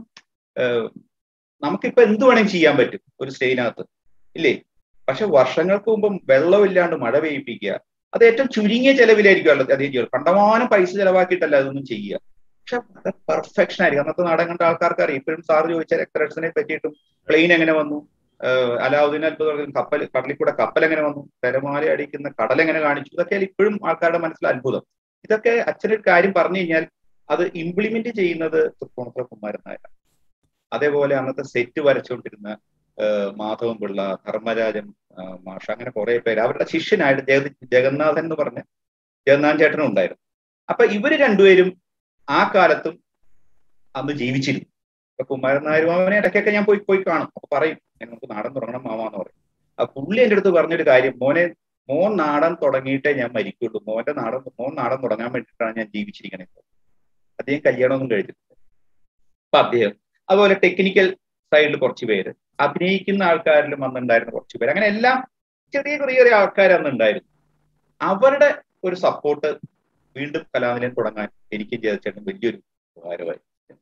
നമുക്കിപ്പോ എന്ത് വേണമെങ്കിൽ ചെയ്യാൻ പറ്റും ഒരു സ്റ്റേജിനകത്ത് ഇല്ലേ പക്ഷെ വർഷങ്ങൾക്ക് മുമ്പ് വെള്ളമില്ലാണ്ട് മഴ പെയ്യിപ്പിക്കുക അത് ഏറ്റവും ചുരുങ്ങിയ ചെലവിലായിരിക്കും അദ്ദേഹം ചെയ്യുക കണ്ടമാനം പൈസ ചെലവാക്കിയിട്ടല്ല അതൊന്നും ചെയ്യുക പക്ഷെ വളരെ പെർഫെക്ഷൻ ആയിരിക്കും അന്നത്തെ നാടകം കണ്ട ആൾക്കാർക്ക് അറിയാം ഇപ്പോഴും സാറ് ചോദിച്ച എക്സ്പ്രഷനെ പറ്റിയിട്ടും പ്ലെയിൻ എങ്ങനെ വന്നു അലാവുദ്ദീൻ അത്ഭുതം കപ്പൽ കടലിൽ കൂടെ കപ്പൽ എങ്ങനെ വന്നു തിരമാല അടിക്കുന്ന കടൽ എങ്ങനെ കാണിച്ചു ഇതൊക്കെ ഇപ്പോഴും ആൾക്കാരുടെ മനസ്സിൽ അത്ഭുതം ഇതൊക്കെ അച്ഛനൊരു കാര്യം പറഞ്ഞു കഴിഞ്ഞാൽ അത് ഇംപ്ലിമെന്റ് ചെയ്യുന്നത് തൃപ്പൂണിത്തുറ കുമാരൻ നായരാണ് അതേപോലെ അന്നത്തെ സെറ്റ് വരച്ചുകൊണ്ടിരുന്ന മാധവൻ പിള്ള ധർമ്മരാജൻ മാഷ അങ്ങനെ കുറെ പേര് അവരുടെ ശിഷ്യനായിട്ട് ജഗ ജഗന്നാഥൻ എന്ന് പറഞ്ഞ ജഗന്നാഥൻ ചേട്ടനും ഉണ്ടായിരുന്നു അപ്പൊ ഇവര് രണ്ടുപേരും ആ കാലത്തും അന്ന് ജീവിച്ചിരുന്നു ഇപ്പൊ കുമാരൻ നായർ മാമനെ ഇടയ്ക്കൊക്കെ ഞാൻ പോയി പോയി കാണും അപ്പൊ പറയും നമുക്ക് നാടൻ തുടങ്ങണം മാമാന്ന് പറയും ആ പുള്ളി എൻ്റെ അടുത്ത് പറഞ്ഞൊരു കാര്യം മോനെ മോൻ നാടൻ തുടങ്ങിയിട്ടേ ഞാൻ മരിക്കുള്ളൂ മോന്റെ നാടൻ മോൻ നാടൻ തുടങ്ങാൻ വേണ്ടിയിട്ടാണ് ഞാൻ ജീവിച്ചിരിക്കണേ അദ്ദേഹം കല്യാണമൊന്നും കഴിച്ചിട്ടില്ല അപ്പൊ അദ്ദേഹം അതുപോലെ ടെക്നിക്കൽ സൈഡിൽ കുറച്ച് പേര് അഭിനയിക്കുന്ന ആൾക്കാരിലും അന്നുണ്ടായിരുന്ന കുറച്ച് പേര് അങ്ങനെ എല്ലാം ചെറിയ ചെറിയ ചെറിയ ആൾക്കാർ അന്ന് ഉണ്ടായിരുന്നു അവരുടെ ഒരു സപ്പോർട്ട് വീണ്ടും കലാനിലയം തുടങ്ങാൻ എനിക്ക് ചേർച്ചേട്ടൻ വലിയൊരു ഉപകാരമായി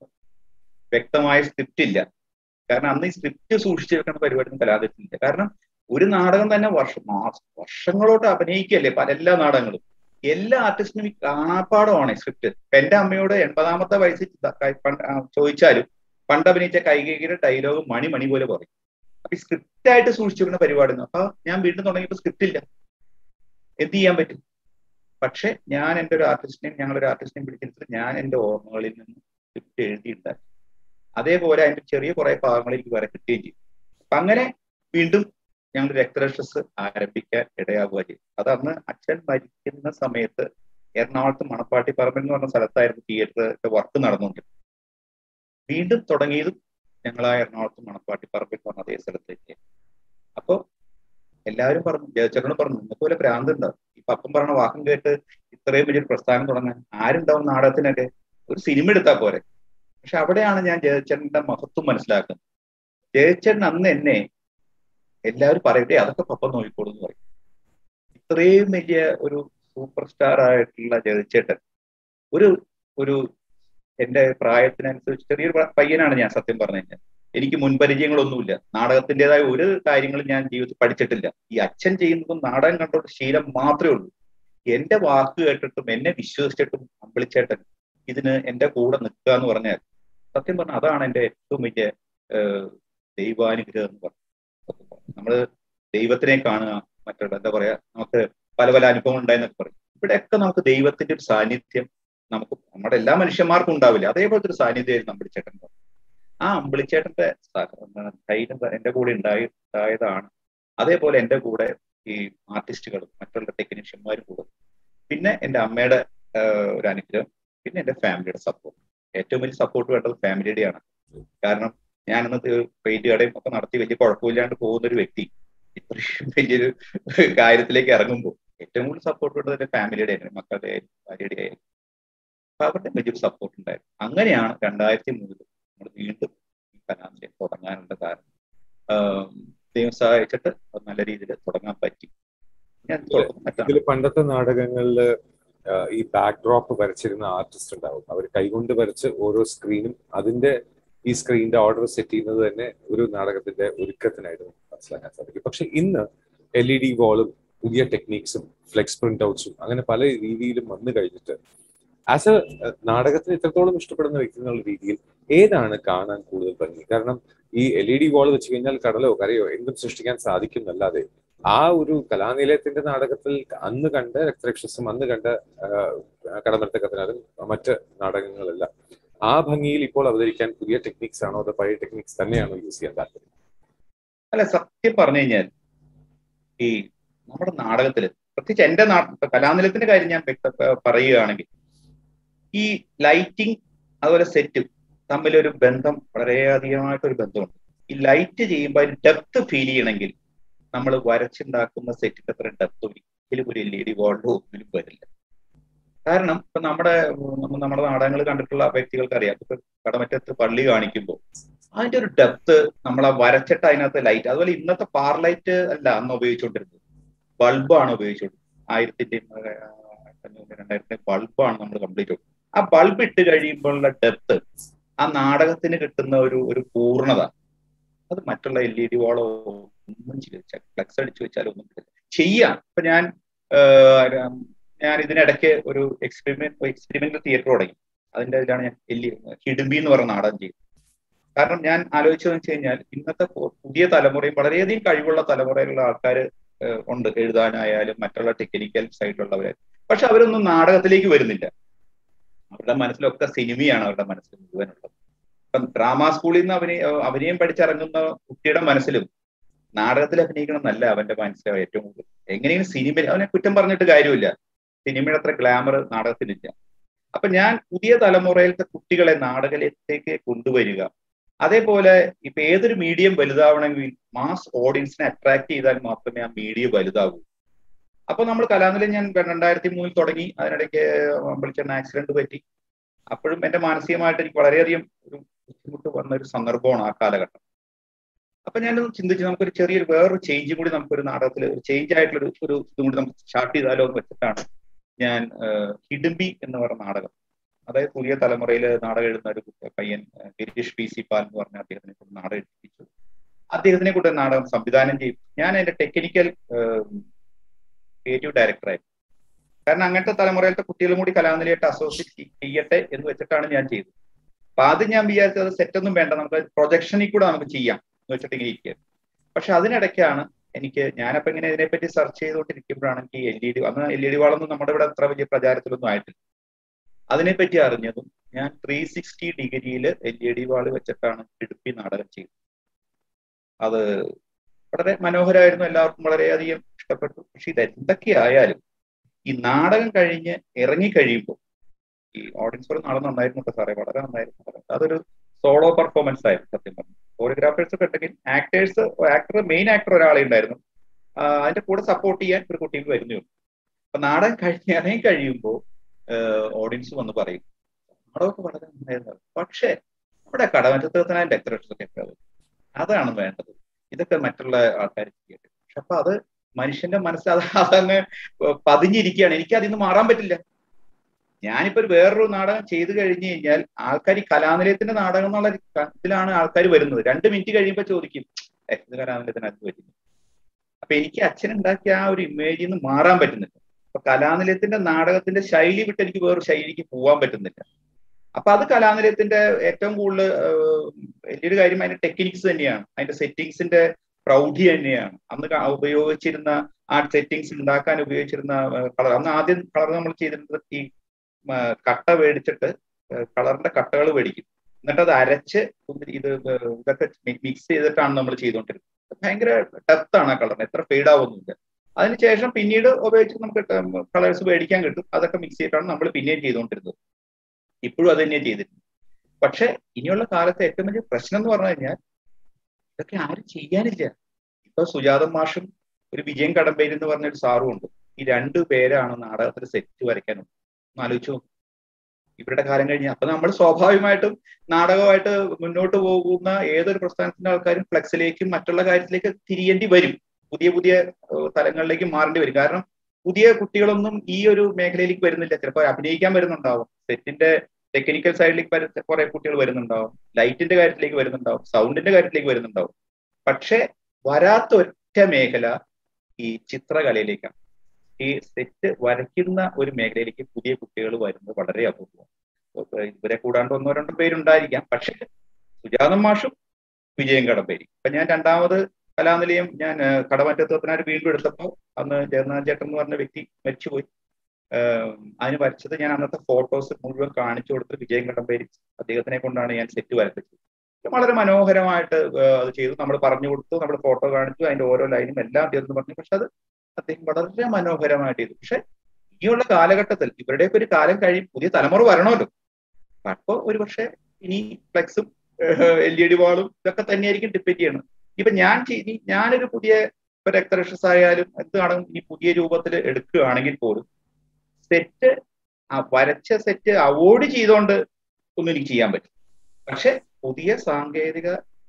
വ്യക്തമായ സ്ക്രിപ്റ്റ് ഇല്ല കാരണം അന്ന് ഈ സ്ക്രിപ്റ്റ് സൂക്ഷിച്ചു വെക്കുന്ന പരിപാടി കലാലയത്തിലില്ല കാരണം ഒരു നാടകം തന്നെ വർഷം വർഷങ്ങളോട്ട് അഭിനയിക്കല്ലേ പല എല്ലാ നാടകങ്ങളും എല്ലാ ആർട്ടിസ്റ്റിനും ഈ കാണാപ്പാടമാണ് സ്ക്രിപ്റ്റ് ഇപ്പൊ എന്റെ അമ്മയോട് എൺപതാമത്തെ വയസ്സിൽ ചോദിച്ചാലും പണ്ട് അഭിനയിച്ച കൈകൈയുടെ ഡയലോഗ് മണി മണി പോലെ പറയും അപ്പൊ ഈ സ്ക്രിപ്റ്റ് ആയിട്ട് സൂക്ഷിച്ചു വെക്കുന്ന പരിപാടി അപ്പൊ ഞാൻ വീണ്ടും തുടങ്ങിയപ്പോൾ സ്ക്രിപ്റ്റ് ഇല്ല എന്ത് ചെയ്യാൻ പറ്റും പക്ഷെ ഞാൻ എൻ്റെ ഒരു ആർട്ടിസ്റ്റിനെയും ഞങ്ങളൊരു ആർട്ടിസ്റ്റിനെയും പിടിച്ചെടുത്തിട്ട് ഞാൻ എൻ്റെ ഓർമ്മകളിൽ നിന്ന് സ്ക്രിപ്റ്റ് എഴുതിയിട്ടുണ്ടാക്കി അതേപോലെ അതിന്റെ ചെറിയ കുറെ ഭാഗങ്ങൾ എനിക്ക് വരെ കിട്ടുകയും ചെയ്യും അപ്പൊ അങ്ങനെ വീണ്ടും ഞങ്ങൾ രക്തരക്ഷസ് ആരംഭിക്കാൻ ഇടയാവുക ചെയ്യും അത് അന്ന് അച്ഛൻ മരിക്കുന്ന സമയത്ത് എറണാകുളത്ത് മണപ്പാട്ടി പറമ്പിൽ എന്ന് പറഞ്ഞ സ്ഥലത്തായിരുന്നു തിയേറ്ററിന്റെ വർക്ക് നടന്നുകൊണ്ടിരുന്നത് വീണ്ടും തുടങ്ങിയതും ഞങ്ങൾ ആ എറണാകുളത്ത് മണപ്പാട്ടി പറമ്പിൽ പറഞ്ഞ അതേ സ്ഥലത്തേക്ക് അപ്പോൾ എല്ലാവരും പറഞ്ഞു ജയച്ചേട്ടനോട് പറഞ്ഞു നിങ്ങൾക്ക് പോലെ ഭ്രാന്തുണ്ടാവും ഈ പപ്പം പറഞ്ഞ വാക്കും കേട്ട് ഇത്രയും വലിയൊരു പ്രസ്ഥാനം തുടങ്ങാൻ ആരുണ്ടാവും നാടകത്തിനൊക്കെ ഒരു സിനിമ എടുത്താൽ പോരെ പക്ഷെ അവിടെയാണ് ഞാൻ ജയച്ചേട്ടന്റെ മഹത്വം മനസ്സിലാക്കുന്നത് ജയച്ചേട്ടൻ അന്ന് എന്നെ എല്ലാവരും പറയട്ടെ അതൊക്കെ പപ്പം നോക്കിക്കോളൂ എന്ന് പറയും ഇത്രയും വലിയ ഒരു സൂപ്പർ സ്റ്റാർ ആയിട്ടുള്ള ജയച്ചേട്ടൻ ഒരു ഒരു എന്റെ പ്രായത്തിനനുസരിച്ച് ചെറിയൊരു പയ്യനാണ് ഞാൻ സത്യം പറഞ്ഞു കഴിഞ്ഞാൽ എനിക്ക് മുൻപരിചയങ്ങളൊന്നുമില്ല നാടകത്തിൻ്റെതായ ഒരു കാര്യങ്ങളും ഞാൻ ജീവിതത്തിൽ പഠിച്ചിട്ടില്ല ഈ അച്ഛൻ ചെയ്യുന്നതും നാടകം കണ്ടോട്ട് ശീലം മാത്രമേ ഉള്ളൂ എന്റെ വാക്ക് കേട്ടിട്ടും എന്നെ വിശ്വസിച്ചിട്ടും അമ്പിളിച്ചേട്ടൻ ഇതിന് എന്റെ കൂടെ നിൽക്കുക എന്ന് പറഞ്ഞാൽ സത്യം പറഞ്ഞാൽ അതാണ് എന്റെ ഏറ്റവും വലിയ ദൈവാനുഗ്രഹം എന്ന് പറഞ്ഞു നമ്മള് ദൈവത്തിനെ കാണുക മറ്റുള്ള എന്താ പറയാ നമുക്ക് പല പല അനുഭവങ്ങൾ ഉണ്ടായെന്നൊക്കെ പറയും ഇവിടെയൊക്കെ നമുക്ക് ദൈവത്തിന്റെ ഒരു സാന്നിധ്യം നമുക്ക് നമ്മുടെ എല്ലാ മനുഷ്യന്മാർക്കും ഉണ്ടാവില്ല അതേപോലത്തെ ഒരു സാന്നിധ്യമായിരുന്നു അമ്പിളിച്ചേട്ടൻ പറഞ്ഞു ആ അമ്പിളിച്ചേട്ടന്റെ ധൈര്യം എന്റെ കൂടെ ഉണ്ടായി ഉണ്ടായതാണ് അതേപോലെ എന്റെ കൂടെ ഈ ആർട്ടിസ്റ്റുകളും മറ്റുള്ള ടെക്നീഷ്യന്മാരും കൂടെ പിന്നെ എന്റെ അമ്മയുടെ ഒരു അനുഗ്രഹം പിന്നെ എന്റെ ഫാമിലിയുടെ സപ്പോർട്ട് ഏറ്റവും വലിയ സപ്പോർട്ട് വേണ്ടത് ഫാമിലിയുടെയാണ് കാരണം ഞാനന്ന് പെയിന്റ് കടയും ഒക്കെ നടത്തി വലിയ കുഴപ്പമില്ലാണ്ട് പോകുന്ന ഒരു വ്യക്തി ഇത്രയും വലിയൊരു കാര്യത്തിലേക്ക് ഇറങ്ങുമ്പോൾ ഏറ്റവും കൂടുതൽ സപ്പോർട്ട് വേണ്ടത് എന്റെ ഫാമിലിയുടെ ആയിരുന്നു മക്കളുടെ ആയാലും ഭാര്യയുടെ ആയാലും അപ്പൊ അവരുടെ വലിയൊരു സപ്പോർട്ട് ഉണ്ടായിരുന്നു അങ്ങനെയാണ് രണ്ടായിരത്തി മൂന്നിൽ നമ്മൾ വീണ്ടും ഈ കലാനിലയം തുടങ്ങാനുള്ള കാരണം ദൈവം സഹായിച്ചിട്ട് നല്ല രീതിയിൽ തുടങ്ങാൻ പറ്റി ഇതിൽ പണ്ടത്തെ നാടകങ്ങളില് ഈ ബാക്ക് ഡ്രോപ്പ് വരച്ചിരുന്ന ആർട്ടിസ്റ്റ് ഉണ്ടാവും അവർ കൈകൊണ്ട് വരച്ച് ഓരോ സ്ക്രീനും അതിന്റെ ഈ സ്ക്രീനിന്റെ ഓർഡർ സെറ്റ് ചെയ്യുന്നത് തന്നെ ഒരു നാടകത്തിന്റെ ഒരുക്കത്തിനായിട്ട് നമുക്ക് മനസ്സിലാക്കാൻ സാധിക്കും പക്ഷെ ഇന്ന് എൽ ഇ ഡി വാളും പുതിയ ടെക്നീക്സും ഫ്ലെക്സ് പ്രിന്റ് ഔട്ട്സും അങ്ങനെ പല രീതിയിലും വന്നു കഴിഞ്ഞിട്ട് ആസ് എ നാടകത്തിന് ഇത്രത്തോളം ഇഷ്ടപ്പെടുന്ന വ്യക്തി എന്നുള്ള രീതിയിൽ ഏതാണ് കാണാൻ കൂടുതൽ ഭംഗി കാരണം ഈ എൽ ഇ ഡി വാൾ വെച്ച് കഴിഞ്ഞാൽ കടലോ കരയോ എന്തും സൃഷ്ടിക്കാൻ സാധിക്കും എന്നല്ലാതെ ആ ഒരു കലാനിലയത്തിന്റെ നാടകത്തിൽ അന്ന് കണ്ട രക്തരക്ഷസും അന്ന് കണ്ട കടമരത്തക്കത്തിനാലും മറ്റ് നാടകങ്ങളല്ല ആ ഭംഗിയിൽ ഇപ്പോൾ അവതരിക്കാൻ പുതിയ ടെക്നിക്സ് ആണോ അതോ പഴയ ടെക്നിക്സ് തന്നെയാണോ യൂസ് ചെയ്യാൻ താല്പര്യം അല്ല സത്യം പറഞ്ഞു കഴിഞ്ഞാൽ ഈ നമ്മുടെ നാടകത്തില് പ്രത്യേകിച്ച് എന്റെ കലാനിലയത്തിന്റെ കാര്യം ഞാൻ വ്യക്ത പറയുകയാണെങ്കിൽ ഈ ലൈറ്റിംഗ് അതുപോലെ സെറ്റും തമ്മിലൊരു ബന്ധം വളരെയധികമായിട്ടൊരു ബന്ധമുണ്ട് ഈ ലൈറ്റ് ചെയ്യുമ്പോൾ അതിന് ഡെപ്ത് ഫീൽ ചെയ്യണമെങ്കിൽ നമ്മൾ വരച്ചുണ്ടാക്കുന്ന സെറ്റിന്റെ അത്ര ഡെപ്ത് ഒരിക്കലും ഒരു എൽ ഇ ഡി വാളിലോ ഒന്നിനും വരില്ല കാരണം ഇപ്പൊ നമ്മുടെ നമ്മുടെ നാടകങ്ങൾ കണ്ടിട്ടുള്ള വ്യക്തികൾക്ക് അറിയാം ഇപ്പൊ കടമറ്റത്ത് പള്ളി കാണിക്കുമ്പോൾ അതിന്റെ ഒരു ഡെപ്ത് നമ്മളെ വരച്ചിട്ട് അതിനകത്ത് ലൈറ്റ് അതുപോലെ ഇന്നത്തെ പാർ ലൈറ്റ് അല്ല അന്ന് ഉപയോഗിച്ചുകൊണ്ടിരുന്നത് ബൾബാണ് ഉപയോഗിച്ചുകൊണ്ടിരുന്നത് ആയിരത്തിന്റെ രണ്ടായിരത്തിന്റെ ബൾബാണ് നമ്മൾ കംപ്ലീറ്റ് ആ ബൾബ് ഇട്ട് കഴിയുമ്പോഴുള്ള ഡെപ്ത് ആ നാടകത്തിന് കിട്ടുന്ന ഒരു ഒരു പൂർണ്ണത അത് മറ്റുള്ള എൽ ഇ ഡി വാളോ ഒന്നും ചെയ്യില്ല ഫ്ലെക്സ് അടിച്ചു വെച്ചാലോ ഒന്നും കിട്ടില്ല ചെയ്യാം ഇപ്പൊ ഞാൻ ഞാൻ ഇതിനിടയ്ക്ക് ഒരു എക്സ്പെരിമെന്റ് എക്സ്പെരിമെന്റൽ തിയേറ്റർ തുടങ്ങി അതിന്റെ ഇതിലാണ് ഞാൻ എല്ലി ഹിഡുംബി എന്ന് പറഞ്ഞ നാടകം ചെയ്തത് കാരണം ഞാൻ ആലോചിച്ചതെന്ന് വെച്ച് കഴിഞ്ഞാൽ ഇന്നത്തെ പുതിയ തലമുറയും വളരെയധികം കഴിവുള്ള തലമുറയിലുള്ള ആൾക്കാർ ഉണ്ട് എഴുതാനായാലും മറ്റുള്ള ടെക്നിക്കൽ സൈഡിലുള്ളവരെ പക്ഷെ അവരൊന്നും നാടകത്തിലേക്ക് വരുന്നില്ല അവരുടെ മനസ്സിലൊക്കെ സിനിമയാണ് അവരുടെ മനസ്സിൽ മുഴുവനുള്ളത് ഇപ്പം ഡ്രാമ സ്കൂളിൽ നിന്ന് അഭിനയ അഭിനയം പഠിച്ചിറങ്ങുന്ന കുട്ടിയുടെ മനസ്സിലും നാടകത്തിൽ അഭിനയിക്കണം എന്നല്ല അവന്റെ മനസ്സിലെ ഏറ്റവും കൂടുതൽ എങ്ങനെയും സിനിമ അവനെ കുറ്റം പറഞ്ഞിട്ട് കാര്യമില്ല സിനിമയുടെ അത്ര ഗ്ലാമർ നാടകത്തിനില്ല അപ്പൊ ഞാൻ പുതിയ തലമുറയിലത്തെ കുട്ടികളെ നാടകത്തിലേക്ക് കൊണ്ടുവരിക അതേപോലെ ഇപ്പൊ ഏതൊരു മീഡിയം വലുതാവണമെങ്കിൽ മാസ് ഓഡിയൻസിനെ അട്രാക്ട് ചെയ്താൽ മാത്രമേ ആ മീഡിയം വലുതാവൂ അപ്പൊ നമ്മൾ കലാനിലയം ഞാൻ രണ്ടായിരത്തി മൂന്നിൽ തുടങ്ങി അതിനിടയ്ക്ക് വിളിച്ചെണ്ണ ആക്സിഡന്റ് പറ്റി അപ്പോഴും എന്റെ മാനസികമായിട്ട് എനിക്ക് വളരെയധികം ഒരു ബുദ്ധിമുട്ട് വന്ന ഒരു സന്ദർഭമാണ് ആ കാലഘട്ടം അപ്പൊ ഞാനൊന്ന് ചിന്തിച്ച് നമുക്കൊരു ചെറിയൊരു വേറൊരു ചേഞ്ചും കൂടി നമുക്കൊരു നാടകത്തിൽ ഒരു ചേഞ്ച് ആയിട്ടുള്ള ഒരു ഒരു ഇതും കൂടി നമുക്ക് സ്റ്റാർട്ട് ചെയ്താലോ എന്ന് വെച്ചിട്ടാണ് ഞാൻ ഹിഡുംബി എന്ന് പറഞ്ഞ നാടകം അതായത് പുതിയ തലമുറയിൽ നാടകം എഴുതുന്ന ഒരു പയ്യൻ ഗിരീഷ് പി സി പാൽ എന്ന് പറഞ്ഞ അദ്ദേഹത്തിനെ കൊണ്ട് നാടകം എഴുതിപ്പിച്ചു അദ്ദേഹത്തിനെ കൊണ്ട് നാടകം സംവിധാനം ചെയ്യും ഞാൻ അതിന്റെ ടെക്നിക്കൽ ക്രിയേറ്റീവ് ഡയറക്ടറായിരുന്നു കാരണം അങ്ങനത്തെ തലമുറയിലത്തെ കുട്ടികളും കൂടി കലാനിലയായിട്ട് അസോസിയേറ്റ് ചെയ്യട്ടെ എന്ന് വെച്ചിട്ടാണ് ഞാൻ ചെയ്തത് അപ്പൊ അത് ഞാൻ വിചാരിച്ചത് സെറ്റൊന്നും വേണ്ട നമുക്ക് പ്രൊജക്ഷനിൽ കൂടെ നമുക്ക് ചെയ്യാം എന്ന് വെച്ചിട്ട് ഇങ്ങനെ ഇരിക്കുക പക്ഷെ അതിനിടയ്ക്കാണ് എനിക്ക് ഞാനപ്പോ ഇങ്ങനെ ഇതിനെപ്പറ്റി സെർച്ച് ചെയ്തുകൊണ്ടിരിക്കുമ്പോഴാണ് എനിക്ക് എൽ ഇ ഡി അന്ന് എൽ ഇ ഡി വാളൊന്നും നമ്മുടെ ഇവിടെ അത്ര വലിയ പ്രചാരത്തിലൊന്നും ആയിട്ടില്ല അതിനെപ്പറ്റി അറിഞ്ഞതും ഞാൻ ത്രീ സിക്സ്റ്റി ഡിഗ്രിയിൽ എൽ ഇ ഡി വാള് വെച്ചിട്ടാണ് ഇടുപ്പി നാടകം ചെയ്തത് അത് വളരെ മനോഹരമായിരുന്നു എല്ലാവർക്കും വളരെയധികം ഇഷ്ടപ്പെട്ടു പക്ഷെ ഇത് എന്തൊക്കെയായാലും ഈ നാടകം കഴിഞ്ഞ് ഇറങ്ങിക്കഴിയുമ്പോൾ ഈ ഓഡിയൻസ് ഒരു നാടകം നന്നായിരുന്നു കേട്ടോ സാറേ വളരെ നന്നായിരുന്നു അതൊരു സോളോ പെർഫോമൻസ് ആയിരുന്നു സത്യം പറഞ്ഞു കോറിയോഗ്രാഫേഴ്സ് ഒക്കെ ഉണ്ടെങ്കിൽ ആക്ടേഴ്സ് ആക്ടർ മെയിൻ ആക്ടർ ഒരാളെ ഉണ്ടായിരുന്നു അതിന്റെ കൂടെ സപ്പോർട്ട് ചെയ്യാൻ ഒരു കുട്ടികൾ വരുന്നേ ഉള്ളൂ അപ്പൊ നാടകം കഴിഞ്ഞ് ഇറങ്ങി കഴിയുമ്പോൾ ഓഡിയൻസ് വന്ന് പറയും നാടകമൊക്കെ വളരെ നന്നായിരുന്നു പക്ഷേ നമ്മുടെ കടമറ്റത്തനായ ഡെക്കറേഷൻസ് ഒക്കെ അതാണ് വേണ്ടത് ഇതൊക്കെ മറ്റുള്ള ആൾക്കാർ ചെയ്യട്ടെ പക്ഷെ അപ്പൊ അത് മനുഷ്യന്റെ മനസ്സിൽ അത് അതങ്ങ് പതിഞ്ഞിരിക്കുകയാണ് എനിക്ക് അതിൽ നിന്ന് മാറാൻ പറ്റില്ല ഞാനിപ്പോ ഒരു വേറൊരു നാടകം ചെയ്തു കഴിഞ്ഞു കഴിഞ്ഞാൽ ആൾക്കാർ ഈ കലാനിലയത്തിന്റെ നാടകം എന്നുള്ള ഇതിലാണ് ആൾക്കാർ വരുന്നത് രണ്ട് മിനിറ്റ് കഴിയുമ്പോൾ ചോദിക്കും ഇത് കലാനിലയത്തിനകത്ത് പറ്റുന്നു അപ്പൊ എനിക്ക് അച്ഛൻ ഉണ്ടാക്കിയ ആ ഒരു ഇമേജിൽ നിന്ന് മാറാൻ പറ്റുന്നില്ല അപ്പൊ കലാനിലയത്തിന്റെ നാടകത്തിന്റെ ശൈലി വിട്ട് എനിക്ക് വേറൊരു ശൈലിക്ക് പോകാൻ പറ്റുന്നില്ല അപ്പൊ അത് കലാനിലയത്തിന്റെ ഏറ്റവും കൂടുതൽ വലിയൊരു കാര്യം അതിന്റെ ടെക്നിക്സ് തന്നെയാണ് അതിന്റെ സെറ്റിങ്സിന്റെ പ്രൗഢി തന്നെയാണ് അന്ന് ഉപയോഗിച്ചിരുന്ന ആ സെറ്റിങ്സ് ഉണ്ടാക്കാൻ ഉപയോഗിച്ചിരുന്ന കളർ അന്ന് ആദ്യം കളർ നമ്മൾ ചെയ്തിരുന്നത് ഈ കട്ട മേടിച്ചിട്ട് കളറിന്റെ കട്ടകൾ മേടിക്കും എന്നിട്ട് അത് അരച്ച് ഇത് ഇതൊക്കെ മിക്സ് ചെയ്തിട്ടാണ് നമ്മൾ ചെയ്തുകൊണ്ടിരുന്നത് ഭയങ്കര ഡെപ്ത് ആണ് ആ കളറിന് എത്ര ഫെയ്ഡ് ആവുന്നില്ല അതിനുശേഷം പിന്നീട് ഉപയോഗിച്ച് നമുക്ക് കളേഴ്സ് മേടിക്കാൻ കിട്ടും അതൊക്കെ മിക്സ് ചെയ്തിട്ടാണ് നമ്മൾ പിന്നെയും ചെയ്തുകൊണ്ടിരുന്നത് ഇപ്പോഴും അത് തന്നെയാണ് ചെയ്തിരുന്നത് പക്ഷെ ഇനിയുള്ള കാലത്തെ ഏറ്റവും വലിയ പ്രശ്നം എന്ന് പറഞ്ഞു കഴിഞ്ഞാൽ ഇതൊക്കെ ആരും ചെയ്യാനില്ല ഇപ്പൊ സുജാതം മാഷും ഒരു വിജയൻ കടമ്പയിൽ എന്ന് പറഞ്ഞ ഒരു സാറും ഉണ്ട് ഈ രണ്ടു പേരാണ് നാടകത്തിൽ സെറ്റ് വരയ്ക്കാനുള്ളത് ഒന്ന് ആലോചിച്ചു ഇവരുടെ കാലം കഴിഞ്ഞ് അപ്പൊ നമ്മൾ സ്വാഭാവികമായിട്ടും നാടകമായിട്ട് മുന്നോട്ട് പോകുന്ന ഏതൊരു പ്രസ്ഥാനത്തിന്റെ ആൾക്കാരും ഫ്ലെക്സിലേക്കും മറ്റുള്ള കാര്യത്തിലേക്ക് തിരിയേണ്ടി വരും പുതിയ പുതിയ തലങ്ങളിലേക്ക് മാറേണ്ടി വരും കാരണം പുതിയ കുട്ടികളൊന്നും ഈ ഒരു മേഖലയിലേക്ക് വരുന്നില്ല ചിലപ്പോൾ അഭിനയിക്കാൻ വരുന്നുണ്ടാവും സെറ്റിന്റെ ടെക്നിക്കൽ സൈഡിലേക്ക് കുറെ കുട്ടികൾ വരുന്നുണ്ടാവും ലൈറ്റിന്റെ കാര്യത്തിലേക്ക് വരുന്നുണ്ടാവും സൗണ്ടിന്റെ കാര്യത്തിലേക്ക് വരുന്നുണ്ടാവും പക്ഷെ വരാത്ത ഒറ്റ മേഖല ഈ ചിത്രകലയിലേക്കാണ് ഈ സെറ്റ് വരയ്ക്കുന്ന ഒരു മേഖലയിലേക്ക് പുതിയ കുട്ടികൾ വരുന്നത് വളരെ അപൂർവം ഇവരെ കൂടാണ്ട് ഒന്നോ രണ്ടോ പേരുണ്ടായിരിക്കാം പക്ഷെ സുജാതം മാഷും വിജയം കടമ്പേരി ഇപ്പൊ ഞാൻ രണ്ടാമത് കലാനിലയം ഞാൻ കടമറ്റത്തത്തിനായിട്ട് വീണ്ടും എടുത്തപ്പോൾ അന്ന് ജഗന്നാഥ് ചേട്ടൻ എന്ന് പറഞ്ഞ വ്യക്തി മരിച്ചുപോയി അതിന് വരച്ചത് ഞാൻ അന്നത്തെ ഫോട്ടോസ് മുഴുവൻ കാണിച്ചു കൊടുത്ത് വിജയം കടമ്പേരി അദ്ദേഹത്തിനെ കൊണ്ടാണ് ഞാൻ സെറ്റ് വരപ്പിച്ചത് വളരെ മനോഹരമായിട്ട് അത് ചെയ്തു നമ്മൾ പറഞ്ഞു കൊടുത്തു നമ്മൾ ഫോട്ടോ കാണിച്ചു അതിന്റെ ഓരോ ലൈനും എല്ലാം അദ്ദേഹം പറഞ്ഞു പക്ഷെ അത് അദ്ദേഹം വളരെ മനോഹരമായിട്ട് ചെയ്തു പക്ഷെ ഇനിയുള്ള കാലഘട്ടത്തിൽ ഇവരുടെയൊക്കെ ഒരു കാലം കഴിയും പുതിയ തലമുറ വരണമല്ലോ അപ്പൊ ഒരു പക്ഷെ ഇനി ഫ്ലെക്സും എൽ ഇ ഡി വാളും ഇതൊക്കെ തന്നെയായിരിക്കും ഡിപ്പെൻഡ് ചെയ്യണം ഇപ്പൊ ഞാൻ ഞാനൊരു പുതിയ ഇപ്പൊ രക്തരക്ഷസ് ആയാലും എന്താണെങ്കിലും ഇനി പുതിയ രൂപത്തിൽ എടുക്കുകയാണെങ്കിൽ പോലും സെറ്റ് വരച്ച സെറ്റ് അവോയ്ഡ് ചെയ്തുകൊണ്ട് ഒന്നും എനിക്ക് ചെയ്യാൻ പറ്റും പക്ഷെ പുതിയ സാങ്കേതിക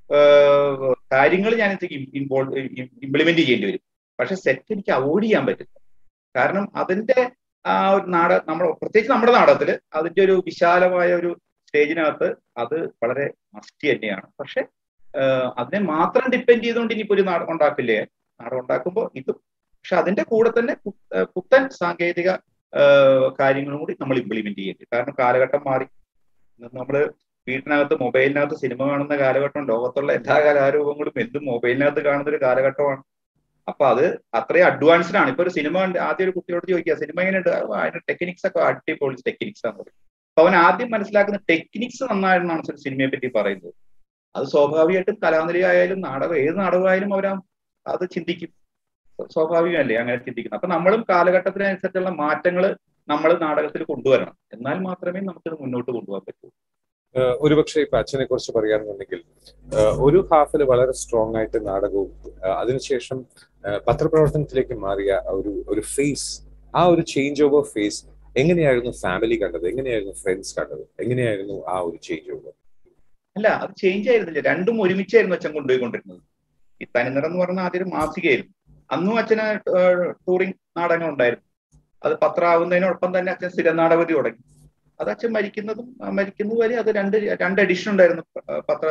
കാര്യങ്ങൾ ഞാൻ ഇൻവോൾവ് ഇംപ്ലിമെന്റ് ചെയ്യേണ്ടി വരും പക്ഷെ സെറ്റ് എനിക്ക് അവോയ്ഡ് ചെയ്യാൻ പറ്റില്ല കാരണം അതിന്റെ ആ ഒരു നാടക നമ്മൾ പ്രത്യേകിച്ച് നമ്മുടെ നാടകത്തിൽ അതിന്റെ ഒരു വിശാലമായ ഒരു സ്റ്റേജിനകത്ത് അത് വളരെ മസ്റ്റി തന്നെയാണ് പക്ഷെ അതിനെ മാത്രം ഡിപ്പെൻഡ് ചെയ്തുകൊണ്ട് ഇനിയിപ്പോ ഒരു നാടകം ഉണ്ടാക്കില്ലേ നാടകം ഉണ്ടാക്കുമ്പോൾ ഇത് പക്ഷെ അതിന്റെ കൂടെ തന്നെ പുത്തൻ സാങ്കേതിക കാര്യങ്ങളും കൂടി നമ്മൾ ഇംപ്ലിമെന്റ് ചെയ്യേണ്ടി കാരണം കാലഘട്ടം മാറി നമ്മൾ വീട്ടിനകത്ത് മൊബൈലിനകത്ത് സിനിമ കാണുന്ന കാലഘട്ടം ലോകത്തുള്ള എല്ലാ കലാരൂപങ്ങളും എന്തും മൊബൈലിനകത്ത് കാണുന്ന ഒരു കാലഘട്ടമാണ് അപ്പൊ അത് അത്രയും അഡ്വാൻസ്ഡ് ആണ് ഇപ്പൊ ഒരു സിനിമ ആദ്യം ഒരു കുട്ടിയോട് ചോദിക്കുക സിനിമ എങ്ങനെയുണ്ട് അതിന്റെ ടെക്നിക്സ് ഒക്കെ അടിപൊളി ടെക്നിക്സ് ആണ് പറയും അപ്പൊ അവൻ ആദ്യം മനസ്സിലാക്കുന്ന ടെക്നിക്സ് നന്നായിരുന്നാണ് ഒരു സിനിമയെ പറ്റി പറയുന്നത് അത് സ്വാഭാവികമായിട്ടും കലാനിലയായാലും നാടകം ഏത് നാടകമായാലും അവരാ അത് ചിന്തിക്കും സ്വാഭാവികമല്ലേ അങ്ങനെ ചിന്തിക്കുന്നത് അപ്പൊ നമ്മളും കാലഘട്ടത്തിനനുസരിച്ചുള്ള മാറ്റങ്ങൾ നമ്മൾ നാടകത്തിൽ കൊണ്ടുവരണം എന്നാൽ മാത്രമേ നമുക്കിത് മുന്നോട്ട് കൊണ്ടുപോകാൻ പറ്റൂ ഒരുപക്ഷെ ഇപ്പൊ അച്ഛനെ കുറിച്ച് പറയുകയാണെന്നുണ്ടെങ്കിൽ ഒരു ഹാഫിൽ വളരെ സ്ട്രോങ് ആയിട്ട് നാടകവും അതിനുശേഷം പത്രപ്രവർത്തനത്തിലേക്ക് മാറിയ ഒരു ഒരു ഫേസ് ആ ഒരു ചേഞ്ച് ഓവർ ഫേസ് എങ്ങനെയായിരുന്നു ഫാമിലി കണ്ടത് എങ്ങനെയായിരുന്നു ഫ്രണ്ട്സ് കണ്ടത് എങ്ങനെയായിരുന്നു ആ ഒരു ചേഞ്ച് ഓവർ അല്ല അത് ചേഞ്ച് ആയിരുന്നില്ല രണ്ടും ഒരുമിച്ചായിരുന്നു അച്ഛൻ കൊണ്ടുപോയിക്കൊണ്ടിരുന്നത് ഈ തനിനിറം എന്ന് പറഞ്ഞാൽ ആദ്യം മാസികയായിരുന്നു അന്നും അച്ഛന് ടൂറിംഗ് നാടകം ഉണ്ടായിരുന്നു അത് പത്രമാവുന്നതിനോടൊപ്പം തന്നെ അച്ഛൻ സ്ഥിര നാടകതി തുടങ്ങി അത് അച്ഛൻ മരിക്കുന്നതും മരിക്കുന്നത് വരെ അത് രണ്ട് രണ്ട് എഡിഷൻ ഉണ്ടായിരുന്നു പത്ര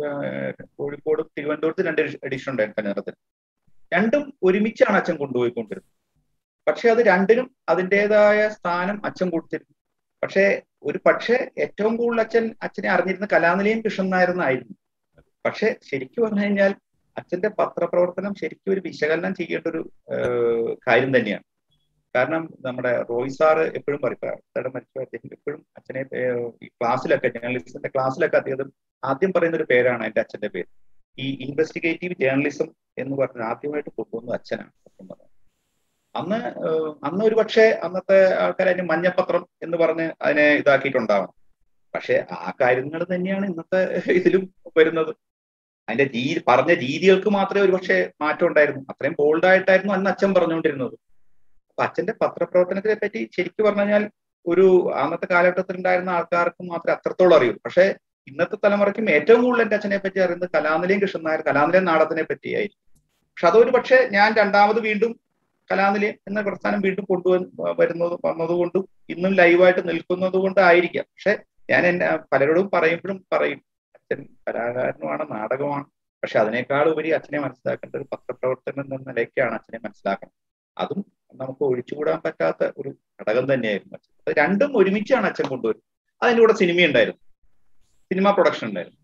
കോഴിക്കോട് തിരുവനന്തപുരത്ത് രണ്ട് എഡിഷൻ ഉണ്ടായിരുന്നു തനിനിറത്തിന് രണ്ടും ഒരുമിച്ചാണ് അച്ഛൻ കൊണ്ടുപോയിക്കൊണ്ടിരുന്നത് പക്ഷെ അത് രണ്ടിനും അതിൻ്റെതായ സ്ഥാനം അച്ഛൻ കൊടുത്തിരുന്നു പക്ഷേ ഒരു പക്ഷേ ഏറ്റവും കൂടുതൽ അച്ഛൻ അച്ഛനെ അറിഞ്ഞിരുന്ന കലാനിലയം കൃഷ്ണൻ നായർന്നായിരുന്നു പക്ഷെ ശരിക്കും പറഞ്ഞു കഴിഞ്ഞാൽ അച്ഛന്റെ പത്രപ്രവർത്തനം ശരിക്കും ഒരു വിശകലനം ചെയ്യേണ്ട ഒരു കാര്യം തന്നെയാണ് കാരണം നമ്മുടെ റോയ് സാറ് എപ്പോഴും പറയും മരിച്ചു അദ്ദേഹം എപ്പോഴും അച്ഛനെ ഈ ക്ലാസ്സിലൊക്കെ ജേർണലിസത്തിന്റെ ക്ലാസ്സിലൊക്കെ അദ്ദേഹം ആദ്യം പറയുന്ന ഒരു പേരാണ് എന്റെ അച്ഛന്റെ പേര് ഈ ഇൻവെസ്റ്റിഗേറ്റീവ് ജേർണലിസം എന്ന് പറഞ്ഞ ആദ്യമായിട്ട് കൊണ്ടുവന്നത് അച്ഛനാണ് സത്യം പറഞ്ഞത് അന്ന് അന്ന് ഒരു പക്ഷേ അന്നത്തെ ആൾക്കാർ അതിന് മഞ്ഞപ്പത്രം എന്ന് പറഞ്ഞ് അതിനെ ഇതാക്കിയിട്ടുണ്ടാവാം പക്ഷെ ആ കാര്യങ്ങൾ തന്നെയാണ് ഇന്നത്തെ ഇതിലും വരുന്നത് അതിന്റെ രീതി പറഞ്ഞ രീതികൾക്ക് മാത്രമേ ഒരു പക്ഷേ മാറ്റം ഉണ്ടായിരുന്നു അത്രയും ബോൾഡായിട്ടായിരുന്നു അന്ന് അച്ഛൻ പറഞ്ഞുകൊണ്ടിരുന്നത് അപ്പൊ അച്ഛന്റെ പത്രപ്രവർത്തനത്തിനെ പറ്റി ശരിക്കും പറഞ്ഞു കഴിഞ്ഞാൽ ഒരു അന്നത്തെ കാലഘട്ടത്തിൽ ഉണ്ടായിരുന്ന ആൾക്കാർക്ക് മാത്രമേ അത്രത്തോളം അറിയൂ പക്ഷെ ഇന്നത്തെ തലമുറയ്ക്കും ഏറ്റവും കൂടുതൽ എന്റെ അച്ഛനെ പറ്റി അറിയുന്നത് കലാനിലയം കൃഷ്ണൻ നായർ കലാനിലയം നാടകത്തിനെ പറ്റിയായിരിക്കും പക്ഷെ അതൊരു പക്ഷേ ഞാൻ രണ്ടാമത് വീണ്ടും കലാനിലയം എന്ന പ്രസ്ഥാനം വീണ്ടും കൊണ്ടുവന്ന് വരുന്നത് വന്നതുകൊണ്ടും ഇന്നും ലൈവായിട്ട് നിൽക്കുന്നത് കൊണ്ടായിരിക്കാം പക്ഷെ ഞാൻ എന്നെ പലരോടും പറയുമ്പോഴും പറയും അച്ഛൻ കലാകാരനുമാണ് നാടകമാണ് പക്ഷെ അതിനേക്കാൾ ഉപരി അച്ഛനെ മനസ്സിലാക്കേണ്ട ഒരു പത്രപ്രവർത്തനം എന്ന നിലയ്ക്കാണ് അച്ഛനെ മനസ്സിലാക്കുന്നത് അതും നമുക്ക് ഒഴിച്ചുകൂടാൻ പറ്റാത്ത ഒരു ഘടകം തന്നെയായിരുന്നു അച്ഛൻ അത് രണ്ടും ഒരുമിച്ചാണ് അച്ഛൻ കൊണ്ടുവരുന്നത് അതിൻ്റെ കൂടെ സിനിമ ഉണ്ടായിരുന്നു സിനിമ പ്രൊഡക്ഷൻ ഉണ്ടായിരുന്നു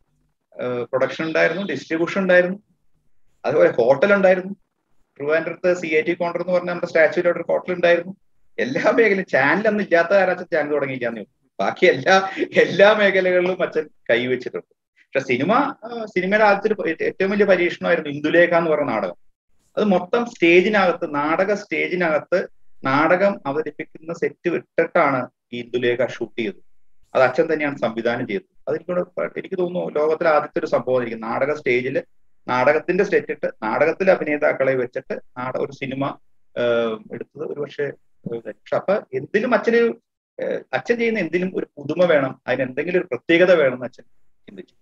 പ്രൊഡക്ഷൻ ഉണ്ടായിരുന്നു ഡിസ്ട്രിബ്യൂഷൻ ഉണ്ടായിരുന്നു അതുപോലെ ഹോട്ടൽ ഉണ്ടായിരുന്നു ട്രിവാൻഡ്രത്ത് സി ഐ ടി കോണ്ടർ എന്ന് പറഞ്ഞ നമ്മുടെ സ്റ്റാച്യൂരിൽ ഒരു ഹോട്ടൽ ഉണ്ടായിരുന്നു എല്ലാ മേഖലയും ചാനൽ ഒന്നും ഇല്ലാത്ത കാരണം അച്ഛൻ ചാനൽ തുടങ്ങിയില്ലാന്നേ ബാക്കി എല്ലാ എല്ലാ മേഖലകളിലും അച്ഛൻ കൈവച്ചിട്ടുണ്ട് പക്ഷെ സിനിമ സിനിമയുടെ ആദ്യത്തെ ഏറ്റവും വലിയ പരീക്ഷണമായിരുന്നു ഇന്ദുലേഖ എന്ന് പറയുന്ന നാടകം അത് മൊത്തം സ്റ്റേജിനകത്ത് നാടക സ്റ്റേജിനകത്ത് നാടകം അവതരിപ്പിക്കുന്ന സെറ്റ് വിട്ടിട്ടാണ് ഈ ഇന്ദുലേഖ ഷൂട്ട് ചെയ്തത് അത് അച്ഛൻ തന്നെയാണ് സംവിധാനം ചെയ്തത് അതെനിക്കൂടെ എനിക്ക് തോന്നുന്നു ലോകത്തിലെ ആദ്യത്തെ ഒരു സംഭവമായിരിക്കും നാടക സ്റ്റേജിൽ നാടകത്തിന്റെ സെറ്റ് ഇട്ട് നാടകത്തിലെ അഭിനേതാക്കളെ വെച്ചിട്ട് നാടക ഒരു സിനിമ എടുത്തത് ഒരു പക്ഷേ പക്ഷെ അപ്പൊ എന്തിലും അച്ഛന് അച്ഛൻ ചെയ്യുന്ന എന്തിലും ഒരു പുതുമ വേണം അതിന് എന്തെങ്കിലും ഒരു പ്രത്യേകത വേണം എന്ന് അച്ഛൻ ചിന്തിച്ചു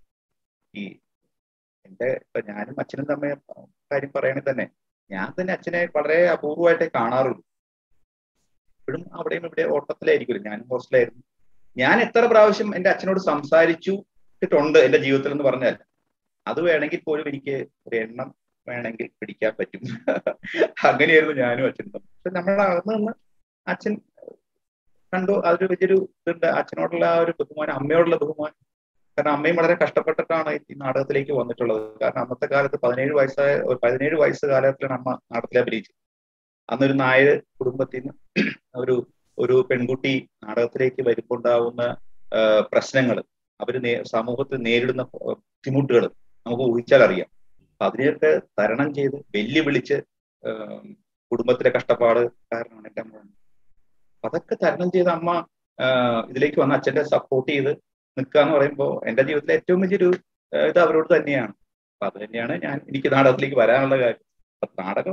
ഈ എന്റെ ഇപ്പൊ ഞാനും അച്ഛനും തമ്മിൽ കാര്യം പറയുകയാണെങ്കിൽ തന്നെ ഞാൻ തന്നെ അച്ഛനെ വളരെ അപൂർവമായിട്ടേ കാണാറുള്ളൂ ഇപ്പോഴും അവിടെയും ഇവിടെ ഓട്ടത്തിലായിരിക്കുമല്ലോ ഞാനും ഹോസ്റ്റലായിരുന്നു ഞാൻ എത്ര പ്രാവശ്യം എൻ്റെ അച്ഛനോട് സംസാരിച്ചിട്ടുണ്ട് എൻ്റെ ജീവിതത്തിൽ എന്ന് പറഞ്ഞാൽ അത് വേണമെങ്കിൽ പോലും എനിക്ക് ഒരു എണ്ണം വേണമെങ്കിൽ പിടിക്കാൻ പറ്റും അങ്ങനെയായിരുന്നു ഞാനും അച്ഛനും പക്ഷെ നമ്മളെ അകന്ന് നിന്ന് അച്ഛൻ കണ്ടു അതൊരു വലിയൊരു ഇതുണ്ട് അച്ഛനോടുള്ള ആ ഒരു ബഹുമാനം അമ്മയോടുള്ള ബഹുമാനം കാരണം അമ്മയും വളരെ കഷ്ടപ്പെട്ടിട്ടാണ് ഈ നാടകത്തിലേക്ക് വന്നിട്ടുള്ളത് കാരണം അന്നത്തെ കാലത്ത് പതിനേഴ് വയസ്സായ ഒരു പതിനേഴ് വയസ്സ് കാലത്തിലാണ് അമ്മ നാടകത്തിൽ അഭിനയിച്ചത് അന്നൊരു നായർ കുടുംബത്തിൽ നിന്ന് ഒരു ഒരു പെൺകുട്ടി നാടകത്തിലേക്ക് വരുമ്പോണ്ടാവുന്ന പ്രശ്നങ്ങൾ അവര് നേ സമൂഹത്തിൽ നേരിടുന്ന ബുദ്ധിമുട്ടുകൾ നമുക്ക് ഊഹിച്ചാൽ അറിയാം അപ്പൊ അതിനെയൊക്കെ തരണം ചെയ്ത് വെല്ലുവിളിച്ച് കുടുംബത്തിലെ കഷ്ടപ്പാട് കാരണമാണ് എൻ്റെ അമ്മ അതൊക്കെ തരണം ചെയ്ത അമ്മ ഇതിലേക്ക് വന്ന് അച്ഛന്റെ സപ്പോർട്ട് ചെയ്ത് നിൽക്കുക എന്ന് പറയുമ്പോൾ എൻ്റെ ജീവിതത്തിലെ ഏറ്റവും വലിയൊരു ഇത് അവരോട് തന്നെയാണ് അപ്പൊ അത് തന്നെയാണ് ഞാൻ എനിക്ക് നാടകത്തിലേക്ക് വരാനുള്ള കാര്യം നാടകം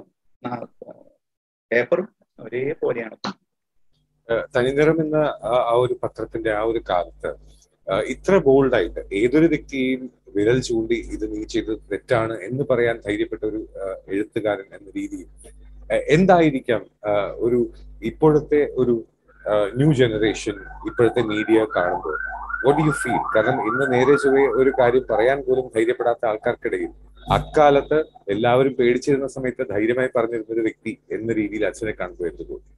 പേപ്പറും ഒരേപോലെയാണ് തനിനിറം എന്ന ആ ഒരു പത്രത്തിന്റെ ആ ഒരു കാലത്ത് ഇത്ര ബോൾഡായിട്ട് ഏതൊരു വ്യക്തിയെയും വിരൽ ചൂണ്ടി ഇത് നീ ചെയ്തത് തെറ്റാണ് എന്ന് പറയാൻ ധൈര്യപ്പെട്ട ഒരു എഴുത്തുകാരൻ എന്ന രീതിയിൽ എന്തായിരിക്കാം ഒരു ഇപ്പോഴത്തെ ഒരു ന്യൂ ജനറേഷൻ ഇപ്പോഴത്തെ മീഡിയ കാണുമ്പോൾ വാട്ട് യു ഫീൽ കാരണം ഇന്ന് നേരെ ചൊവ്വേ ഒരു കാര്യം പറയാൻ പോലും ധൈര്യപ്പെടാത്ത ആൾക്കാർക്കിടയിൽ അക്കാലത്ത് എല്ലാവരും പേടിച്ചിരുന്ന സമയത്ത് ധൈര്യമായി പറഞ്ഞിരുന്ന ഒരു വ്യക്തി എന്ന രീതിയിൽ അച്ഛനെ കാണുമ്പോൾ എന്ത് തോന്നി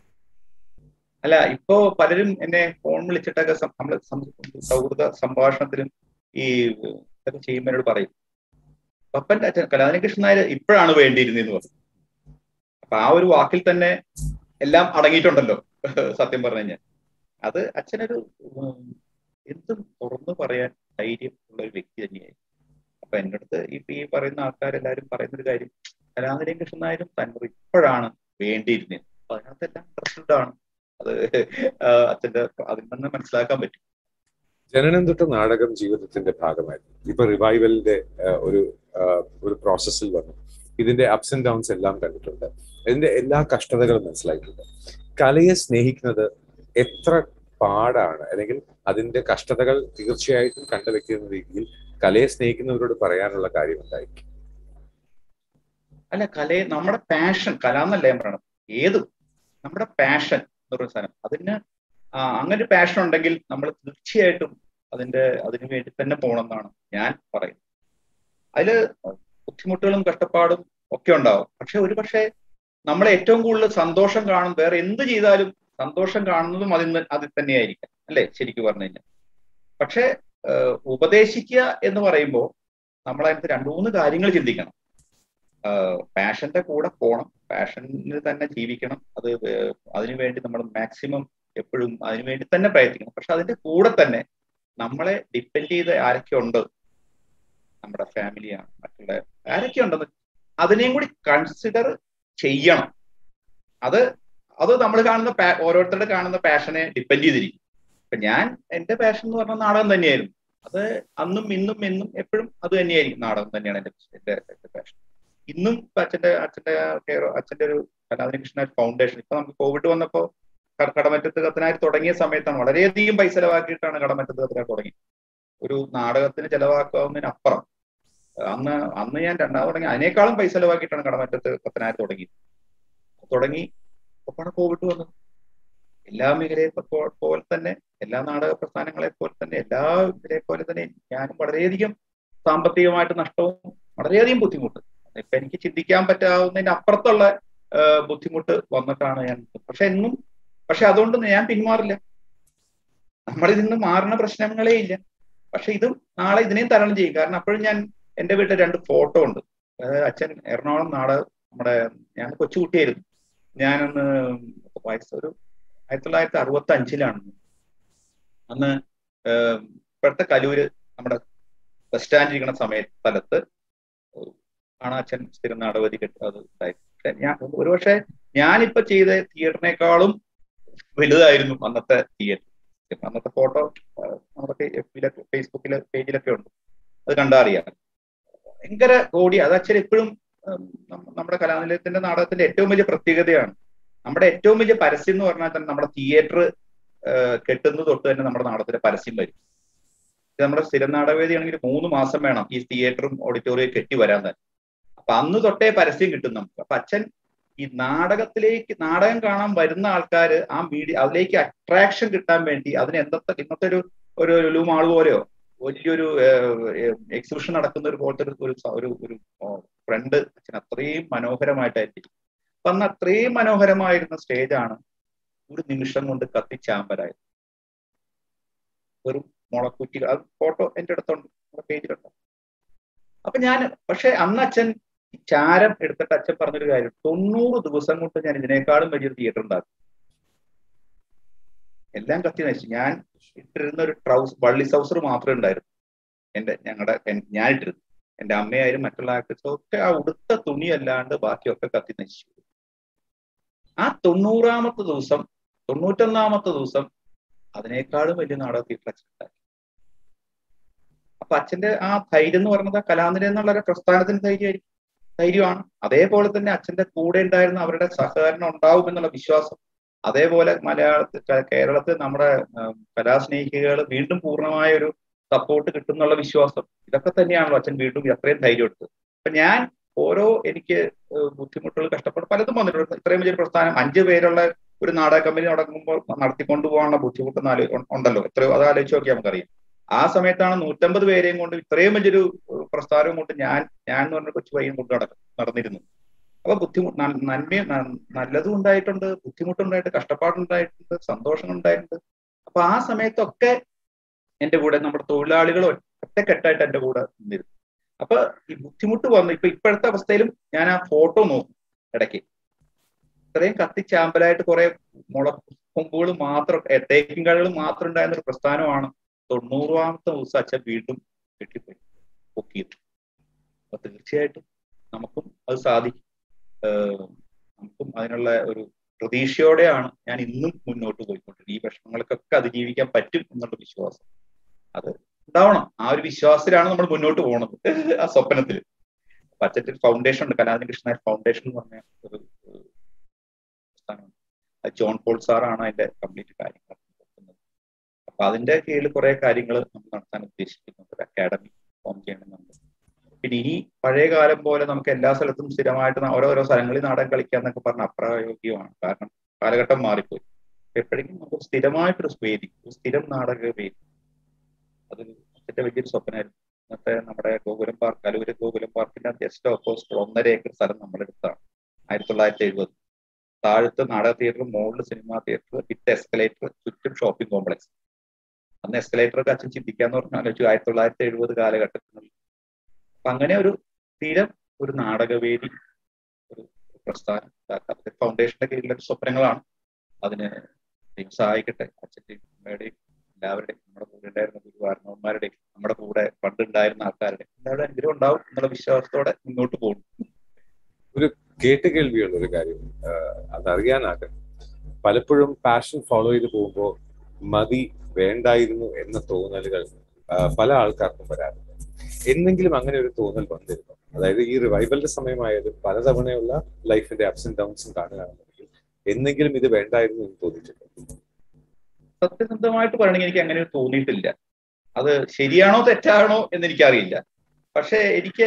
അല്ല ഇപ്പോ പലരും എന്നെ ഫോൺ വിളിച്ചിട്ടൊക്കെ നമ്മൾ സൗഹൃദ സംഭാഷണത്തിലും ഈ ഇതൊക്കെ ചെയ്യുമ്പോൾ എന്നോട് പറയും പപ്പന്റെ അച്ഛൻ കലാനികൃഷ്ണൻ നായർ ഇപ്പോഴാണ് വേണ്ടിയിരുന്നെന്ന് പറഞ്ഞു അപ്പൊ ആ ഒരു വാക്കിൽ തന്നെ എല്ലാം അടങ്ങിയിട്ടുണ്ടല്ലോ സത്യം പറഞ്ഞു കഴിഞ്ഞാൽ അത് അച്ഛനൊരു എന്തും തുറന്നു പറയാൻ ധൈര്യം ഉള്ള ഒരു വ്യക്തി തന്നെയായി അപ്പൊ എൻ്റെ അടുത്ത് ഇപ്പൊ ഈ പറയുന്ന ആൾക്കാരെല്ലാരും പറയുന്ന ഒരു കാര്യം കലാനിലയം കൃഷ്ണൻ നായരും തന്നൂർ ഇപ്പോഴാണ് വേണ്ടിയിരുന്നത് അപ്പൊ അതിനകത്തെല്ലാം ഇൻട്രസ്റ്റഡ് ആണ് അത് അച്ഛന്റെ അതിൽ നിന്ന് മനസ്സിലാക്കാൻ പറ്റും ജനനം തൊട്ട് നാടകം ജീവിതത്തിന്റെ ഭാഗമായിരുന്നു ഇപ്പൊ റിവൈവലിന്റെ ഒരു ഒരു പ്രോസസ്സിൽ വന്നു ഇതിന്റെ അപ്സ് ആൻഡ് ഡൗൺസ് എല്ലാം കണ്ടിട്ടുണ്ട് ഇതിന്റെ എല്ലാ കഷ്ടതകളും മനസ്സിലായിട്ടുണ്ട് കലയെ സ്നേഹിക്കുന്നത് എത്ര പാടാണ് അല്ലെങ്കിൽ അതിന്റെ കഷ്ടതകൾ തീർച്ചയായിട്ടും കണ്ട വ്യക്തി എന്ന രീതിയിൽ കലയെ സ്നേഹിക്കുന്നവരോട് പറയാനുള്ള കാര്യം എന്തായിരിക്കും അല്ല കലയെ നമ്മുടെ പാഷൻ കല എന്നല്ല ഞാൻ പറയണം ഏതും നമ്മുടെ പാഷൻ എന്ന് പറയുന്ന സാധനം അതിന് അങ്ങനെ ഒരു പാഷൻ ഉണ്ടെങ്കിൽ നമ്മൾ തീർച്ചയായിട്ടും അതിന്റെ അതിനു വേണ്ടി തന്നെ പോകണം എന്നാണ് ഞാൻ പറയുന്നത് അതില് ബുദ്ധിമുട്ടുകളും കഷ്ടപ്പാടും ഒക്കെ ഉണ്ടാവും പക്ഷെ ഒരു പക്ഷേ നമ്മൾ ഏറ്റവും കൂടുതൽ സന്തോഷം കാണും വേറെ എന്ത് ചെയ്താലും സന്തോഷം കാണുന്നതും അതിൽ അതിൽ തന്നെയായിരിക്കാം അല്ലേ ശരിക്കും പറഞ്ഞു കഴിഞ്ഞാൽ പക്ഷെ ഉപദേശിക്കുക എന്ന് പറയുമ്പോൾ നമ്മൾ അതിനകത്ത് രണ്ടു മൂന്ന് കാര്യങ്ങൾ ചിന്തിക്കണം പാഷന്റെ കൂടെ പോകണം പാഷനിൽ തന്നെ ജീവിക്കണം അത് അതിനു വേണ്ടി നമ്മൾ മാക്സിമം എപ്പോഴും അതിനു വേണ്ടി തന്നെ പ്രയത്നിക്കണം പക്ഷെ അതിന്റെ കൂടെ തന്നെ നമ്മളെ ഡിപ്പെൻഡ് ചെയ്ത് ആരൊക്കെ ഉണ്ട് നമ്മുടെ ഫാമിലിയാണ് മറ്റുള്ള ആരൊക്കെ ഉണ്ടെന്ന് അതിനെയും കൂടി കൺസിഡർ ചെയ്യണം അത് അത് നമ്മൾ കാണുന്ന ഓരോരുത്തരുടെ കാണുന്ന പാഷനെ ഡിപ്പെൻഡ് ചെയ്തിരിക്കും ഇപ്പൊ ഞാൻ എന്റെ പാഷൻ എന്ന് പറഞ്ഞ നാടകം തന്നെയായിരുന്നു അത് അന്നും ഇന്നും എന്നും എപ്പോഴും അത് തന്നെയായിരിക്കും നാടകം തന്നെയാണ് എന്റെ എന്റെ എന്റെ പാഷൻ ഇന്നും അച്ഛന്റെ അച്ഛന്റെ കെയർ അച്ഛന്റെ ഒരു കലാതികൃഷ്ണ ഫൗണ്ടേഷൻ ഇപ്പൊ നമുക്ക് കോവിഡ് വന്നപ്പോ കടമറ്റത്ത് കത്തനാർ തുടങ്ങിയ സമയത്താണ് വളരെയധികം പൈസ ചെലവാക്കിയിട്ടാണ് കടമറ്റത്ത് കത്തനാർ തുടങ്ങി ഒരു നാടകത്തിന് ചെലവാക്കാവുന്നതിനപ്പുറം അന്ന് അന്ന് ഞാൻ രണ്ടാമത് തുടങ്ങി അതിനേക്കാളും പൈസ ചെലവാക്കിയിട്ടാണ് കടമറ്റത്ത് കത്തനാർ തുടങ്ങി തുടങ്ങി അപ്പോഴാണ് കോവിഡ് വന്നത് എല്ലാ മേഖലയെ പോലെ തന്നെ എല്ലാ നാടക പ്രസ്ഥാനങ്ങളെ പോലെ തന്നെ എല്ലാ ഇതിലെ പോലെ തന്നെ ഞാനും വളരെയധികം സാമ്പത്തികമായിട്ട് നഷ്ടവും വളരെയധികം ബുദ്ധിമുട്ട് ഇപ്പൊ എനിക്ക് ചിന്തിക്കാൻ പറ്റാവുന്നതിന്റെ അപ്പുറത്തുള്ള ബുദ്ധിമുട്ട് വന്നിട്ടാണ് ഞാൻ പക്ഷെ എന്നും പക്ഷെ അതുകൊണ്ട് ഞാൻ പിന്മാറില്ല നമ്മളിൽ നിന്ന് മാറുന്ന പ്രശ്നങ്ങളേ ഇല്ല പക്ഷെ ഇതും നാളെ ഇതിനെയും തരണം ചെയ്യും കാരണം അപ്പോഴും ഞാൻ എൻ്റെ വീട്ടിൽ രണ്ട് ഫോട്ടോ ഉണ്ട് അതായത് അച്ഛൻ എറണാകുളം നാട് നമ്മുടെ ഞാൻ കൊച്ചുകുട്ടിയായിരുന്നു ഞാനന്ന് വയസ്സ് ഒരു ആയിരത്തി തൊള്ളായിരത്തി അറുപത്തി അഞ്ചിലാണ് അന്ന് ഇപ്പോഴത്തെ കലൂര് നമ്മുടെ ബസ് സ്റ്റാൻഡ് ഇരിക്കുന്ന സമയ സ്ഥലത്ത് ആണ് അച്ഛൻ സ്ഥിരം നാടകവതി കെട്ടി അത് ഉണ്ടായത് ഞാൻ ഒരുപക്ഷെ ഞാനിപ്പോ ചെയ്ത തിയേറ്ററിനേക്കാളും വലുതായിരുന്നു അന്നത്തെ തിയേറ്റർ അന്നത്തെ ഫോട്ടോ നമ്മുടെ എഫിലൊക്കെ ഫേസ്ബുക്കിലെ പേജിലൊക്കെ ഉണ്ട് അത് കണ്ടാ അറിയാം ഭയങ്കര കോടി അത് ആക്ച്വലി എപ്പോഴും നമ്മുടെ കലാനിലയത്തിന്റെ നാടകത്തിന്റെ ഏറ്റവും വലിയ പ്രത്യേകതയാണ് നമ്മുടെ ഏറ്റവും വലിയ പരസ്യം എന്ന് പറഞ്ഞാൽ തന്നെ നമ്മുടെ തിയേറ്റർ കെട്ടുന്നത് തൊട്ട് തന്നെ നമ്മുടെ നാടകത്തിന്റെ പരസ്യം വരും നമ്മുടെ സ്ഥിരം നാടകവേദി ആണെങ്കിൽ മൂന്ന് മാസം വേണം ഈ തിയേറ്ററും ഓഡിറ്റോറിയം കെട്ടി വരാൻ തന്നെ അപ്പൊ അന്ന് തൊട്ടേ പരസ്യം കിട്ടും നമുക്ക് അപ്പൊ അച്ഛൻ ഈ നാടകത്തിലേക്ക് നാടകം കാണാൻ വരുന്ന ആൾക്കാർ ആ മീഡിയ അതിലേക്ക് അട്രാക്ഷൻ കിട്ടാൻ വേണ്ടി അതിന് എന്തൊക്കെ ഇന്നത്തെ ഒരു ഒരു ലുലു മാൾ പോലെയോ വലിയൊരു എക്സിബിഷൻ നടക്കുന്ന ഒരു പോലത്തെ ഒരു ഒരു സ- ഒരു ഒരു ഫ്രണ്ട് അച്ഛൻ അത്രയും മനോഹരമായിട്ടായിരിക്കും അപ്പൊ അന്ന് അത്രയും മനോഹരമായിരുന്ന സ്റ്റേജാണ് ഒരു നിമിഷം കൊണ്ട് കത്തിച്ചാമ്പലായത് വെറും മുളക്കുറ്റികൾ അത് ഫോട്ടോ എന്റെ അടുത്തുണ്ട് പേജിലുണ്ട് അപ്പൊ ഞാൻ പക്ഷെ അന്ന് അച്ഛൻ ഈ ചാരം എടുത്തിട്ട് അച്ഛൻ പറഞ്ഞൊരു കാര്യം തൊണ്ണൂറ് ദിവസം കൊണ്ട് ഞാൻ ഇതിനേക്കാളും വലിയൊരു തിയേറ്റർ ഉണ്ടാക്കും എല്ലാം കത്തി നശിച്ചു ഞാൻ ഇട്ടിരുന്ന ഒരു ട്രൗസ് വള്ളി സൗസർ മാത്രമേ ഉണ്ടായിരുന്നു എന്റെ ഞങ്ങളുടെ ഞാൻ ഇട്ടിരുന്നു എന്റെ അമ്മയായാലും മറ്റുള്ള ആക്ടേഴ്സും ഒക്കെ ആ ഉടുത്ത തുണി അല്ലാണ്ട് ബാക്കിയൊക്കെ കത്തി നശിച്ചു ആ തൊണ്ണൂറാമത്തെ ദിവസം തൊണ്ണൂറ്റൊന്നാമത്തെ ദിവസം അതിനേക്കാളും വലിയ നാടക തിയേറ്റർ അച്ഛൻ ഉണ്ടാക്കി അപ്പൊ അച്ഛന്റെ ആ ധൈര്യം എന്ന് പറയുന്നത് ആ കലാനിര എന്നുള്ള ഒരു പ്രസ്ഥാനത്തിന് ധൈര്യമായിരിക്കും ധൈര്യമാണ് അതേപോലെ തന്നെ അച്ഛന്റെ കൂടെ ഉണ്ടായിരുന്ന അവരുടെ സഹകരണം ഉണ്ടാവും എന്നുള്ള വിശ്വാസം അതേപോലെ മലയാളത്തിൽ ക- കേരളത്തിൽ നമ്മുടെ ഉം, കലാസ്നേഹികൾ വീണ്ടും പൂർണ്ണമായ ഒരു സപ്പോർട്ട് കിട്ടും എന്നുള്ള വിശ്വാസം ഇതൊക്കെ തന്നെയാണല്ലോ അച്ഛൻ വീണ്ടും അത്രയും ധൈര്യം എടുത്തത് അപ്പൊ ഞാൻ ഓരോ എനിക്ക് ഏഹ്, ബുദ്ധിമുട്ടുകൾ കഷ്ടപ്പെട്ട് പലതും വന്നിട്ടുണ്ട് ഇത്രയും വലിയൊരു പ്രസ്ഥാനം അഞ്ചു പേരുള്ള ഒരു നാടക കമ്പനി നടക്കുമ്പോൾ നടത്തിക്കൊണ്ടു പോകാനുള്ള ബുദ്ധിമുട്ട് നാല് ഉണ്ടല്ലോ എത്രയോ അത് ആലോചിച്ച് നോക്കിയാൽ നമുക്കറിയാം ആ സമയത്താണ് നൂറ്റമ്പത് പേരെയും കൊണ്ട് ഇത്രയും വലിയൊരു ഏഹ്, പ്രസ്ഥാനവും കൊണ്ട് ഞാൻ ഞാൻ എന്ന് പറഞ്ഞ കൊച്ചു പയ്യൻ കൊണ്ട് നടക്കും നടന്നിരുന്നു അപ്പൊ ബുദ്ധിമുട്ട് നന്മയും ന- നല്ലതും ഉണ്ടായിട്ടുണ്ട് ബുദ്ധിമുട്ടുണ്ടായിട്ട് കഷ്ടപ്പാടുണ്ടായിട്ടുണ്ട് സന്തോഷം ഉണ്ടായിട്ടുണ്ട് അപ്പൊ ആ സമയത്തൊക്കെ എന്റെ കൂടെ നമ്മുടെ തൊഴിലാളികൾ ഒറ്റക്കെട്ടായിട്ട് എന്റെ കൂടെ നിന്നിരുന്നു അപ്പൊ ഈ ബുദ്ധിമുട്ട് വന്നു ഇപ്പൊ ഇപ്പോഴത്തെ അവസ്ഥയിലും ഞാൻ ആ ഫോട്ടോ നോക്കും ഇടയ്ക്ക് ഇത്രയും കത്തിച്ചാമ്പലായിട്ട് കുറെ മുളക്കൊമ്പുകൾ മാത്രം തേക്കിൻ കാടുകൾ മാത്രം ഉണ്ടായിരുന്ന ഒരു പ്രസ്ഥാനമാണ് തൊണ്ണൂറാമത്തെ ദിവസം അച്ഛൻ വീണ്ടും കെട്ടിപ്പോയി പൊക്കിയത് അപ്പൊ തീർച്ചയായിട്ടും നമുക്കും അത് സാധിക്കും ഏഹ് നമുക്കും അതിനുള്ള ഒരു പ്രതീക്ഷയോടെയാണ് ഞാൻ ഇന്നും മുന്നോട്ട് പോയിക്കൊണ്ടിരിക്കുന്നത് ഈ വിഷമങ്ങൾക്കൊക്കെ അതിജീവിക്കാൻ പറ്റും എന്നുള്ള വിശ്വാസം അത് ഉണ്ടാവണം ആ ഒരു വിശ്വാസത്തിലാണ് നമ്മൾ മുന്നോട്ട് പോകുന്നത് ആ സ്വപ്നത്തിൽ പച്ചത്തിൽ ഫൗണ്ടേഷൻ ഉണ്ട് കലാദിന കൃഷ്ണ ഫൗണ്ടേഷൻ എന്ന് പറഞ്ഞ ഒരു ഒരു പ്രസ്ഥാനമുണ്ട് അത് ജോൺ പോൾ സാറാണ് അതിന്റെ കംപ്ലീറ്റ് കാര്യങ്ങൾ നോക്കുന്നത് അപ്പൊ അതിന്റെ കീഴിൽ കുറെ കാര്യങ്ങൾ നമ്മൾ നടത്താൻ ഉദ്ദേശിക്കുന്നുണ്ട് ഒരു അക്കാഡമി ഫോം ചെയ്യണമെന്നുണ്ട് പിന്നെ ഇനി പഴയ കാലം പോലെ നമുക്ക് എല്ലാ സ്ഥലത്തും സ്ഥിരമായിട്ട് ന- ഓരോരോ സ്ഥലങ്ങളിൽ നാടകം കളിക്കാന്നൊക്കെ പറഞ്ഞ അപ്രായോഗികമാണ് കാരണം കാലഘട്ടം മാറിപ്പോയി എപ്പോഴെങ്കിലും നമുക്ക് സ്ഥിരമായിട്ടൊരു വേദി ഒരു സ്ഥിരം നാടക വേദി അത് അതിന്റെ വലിയൊരു സ്വപ്നമായിരുന്നു ഇന്നത്തെ നമ്മുടെ ഗോകുലം പാർക്ക് അലൂര് ഗോകുലം പാർക്കിന്റെ ജസ്റ്റ് ഓപ്പോസിറ്റ് ഒന്നര ഏക്കർ സ്ഥലം നമ്മളെടുത്താണ് ആയിരത്തി തൊള്ളായിരത്തി എഴുപത് താഴത്ത് നാടക തിയേറ്റർ മുകളിൽ സിനിമാ തിയേറ്റർ വിത്ത് എസ്കലേറ്റർ ചുറ്റും ഷോപ്പിംഗ് കോംപ്ലക്സ് അന്ന് എസ്കലേറ്റർ ഒക്കെ അച്ഛൻ ചിന്തിക്കാന്ന് പറഞ്ഞാൽ ആലോചിച്ചു ആയിരത്തി തൊള്ളായിരത്തി എഴുപത് കാലഘട്ടത്തിൽ അപ്പൊ അങ്ങനെ ഒരു സ്ഥിരം ഒരു നാടകവേദി ഒരു പ്രസ്ഥാനം ഉണ്ടാക്കാൻ ഫൗണ്ടേഷന്റെ കീഴിലൊരു സ്വപ്നങ്ങളാണ് അതിന് ദൈവം സഹായിക്കട്ടെ അച്ഛൻ്റെയും അമ്മയുടെയും എല്ലാവരുടെയും നമ്മുടെ കൂടെ ഉണ്ടായിരുന്ന ഗുരുവാരണവന്മാരുടെയും നമ്മുടെ കൂടെ പണ്ടുണ്ടായിരുന്ന ആൾക്കാരുടെ എല്ലാവരുടെ അനുഗ്രഹം ഉണ്ടാവും എന്നുള്ള വിശ്വാസത്തോടെ മുന്നോട്ട് പോകും കേട്ട് കേൾവിയുള്ള ഒരു കാര്യം ആഹ് അതറിയാനാകും പലപ്പോഴും പാഷൻ ഫോളോ ചെയ്ത് പോകുമ്പോൾ മതി വേണ്ടായിരുന്നു എന്ന തോന്നലുകൾ ആഹ് പല ആൾക്കാർക്കും വരാറുണ്ട് എന്നെങ്കിലും അങ്ങനെ ഒരു തോന്നൽ വന്നിരുന്നു അതായത് ഈ റിവൈവലിന്റെ സമയമായാലും പലതവണയുള്ള ലൈഫിന്റെ അപ്സ് ആൻഡ് ഡൗൺസും കാണുകയാണെന്നുണ്ടെങ്കിൽ എന്നെങ്കിലും ഇത് വേണ്ടായിരുന്നു എന്ന് തോന്നിയിട്ടുണ്ട് സത്യസന്ധമായിട്ട് പറയണമെങ്കിൽ എനിക്ക് അങ്ങനെ ഒരു തോന്നിയിട്ടില്ല അത് ശരിയാണോ തെറ്റാണോ എന്ന് എനിക്കറിയില്ല പക്ഷെ എനിക്ക്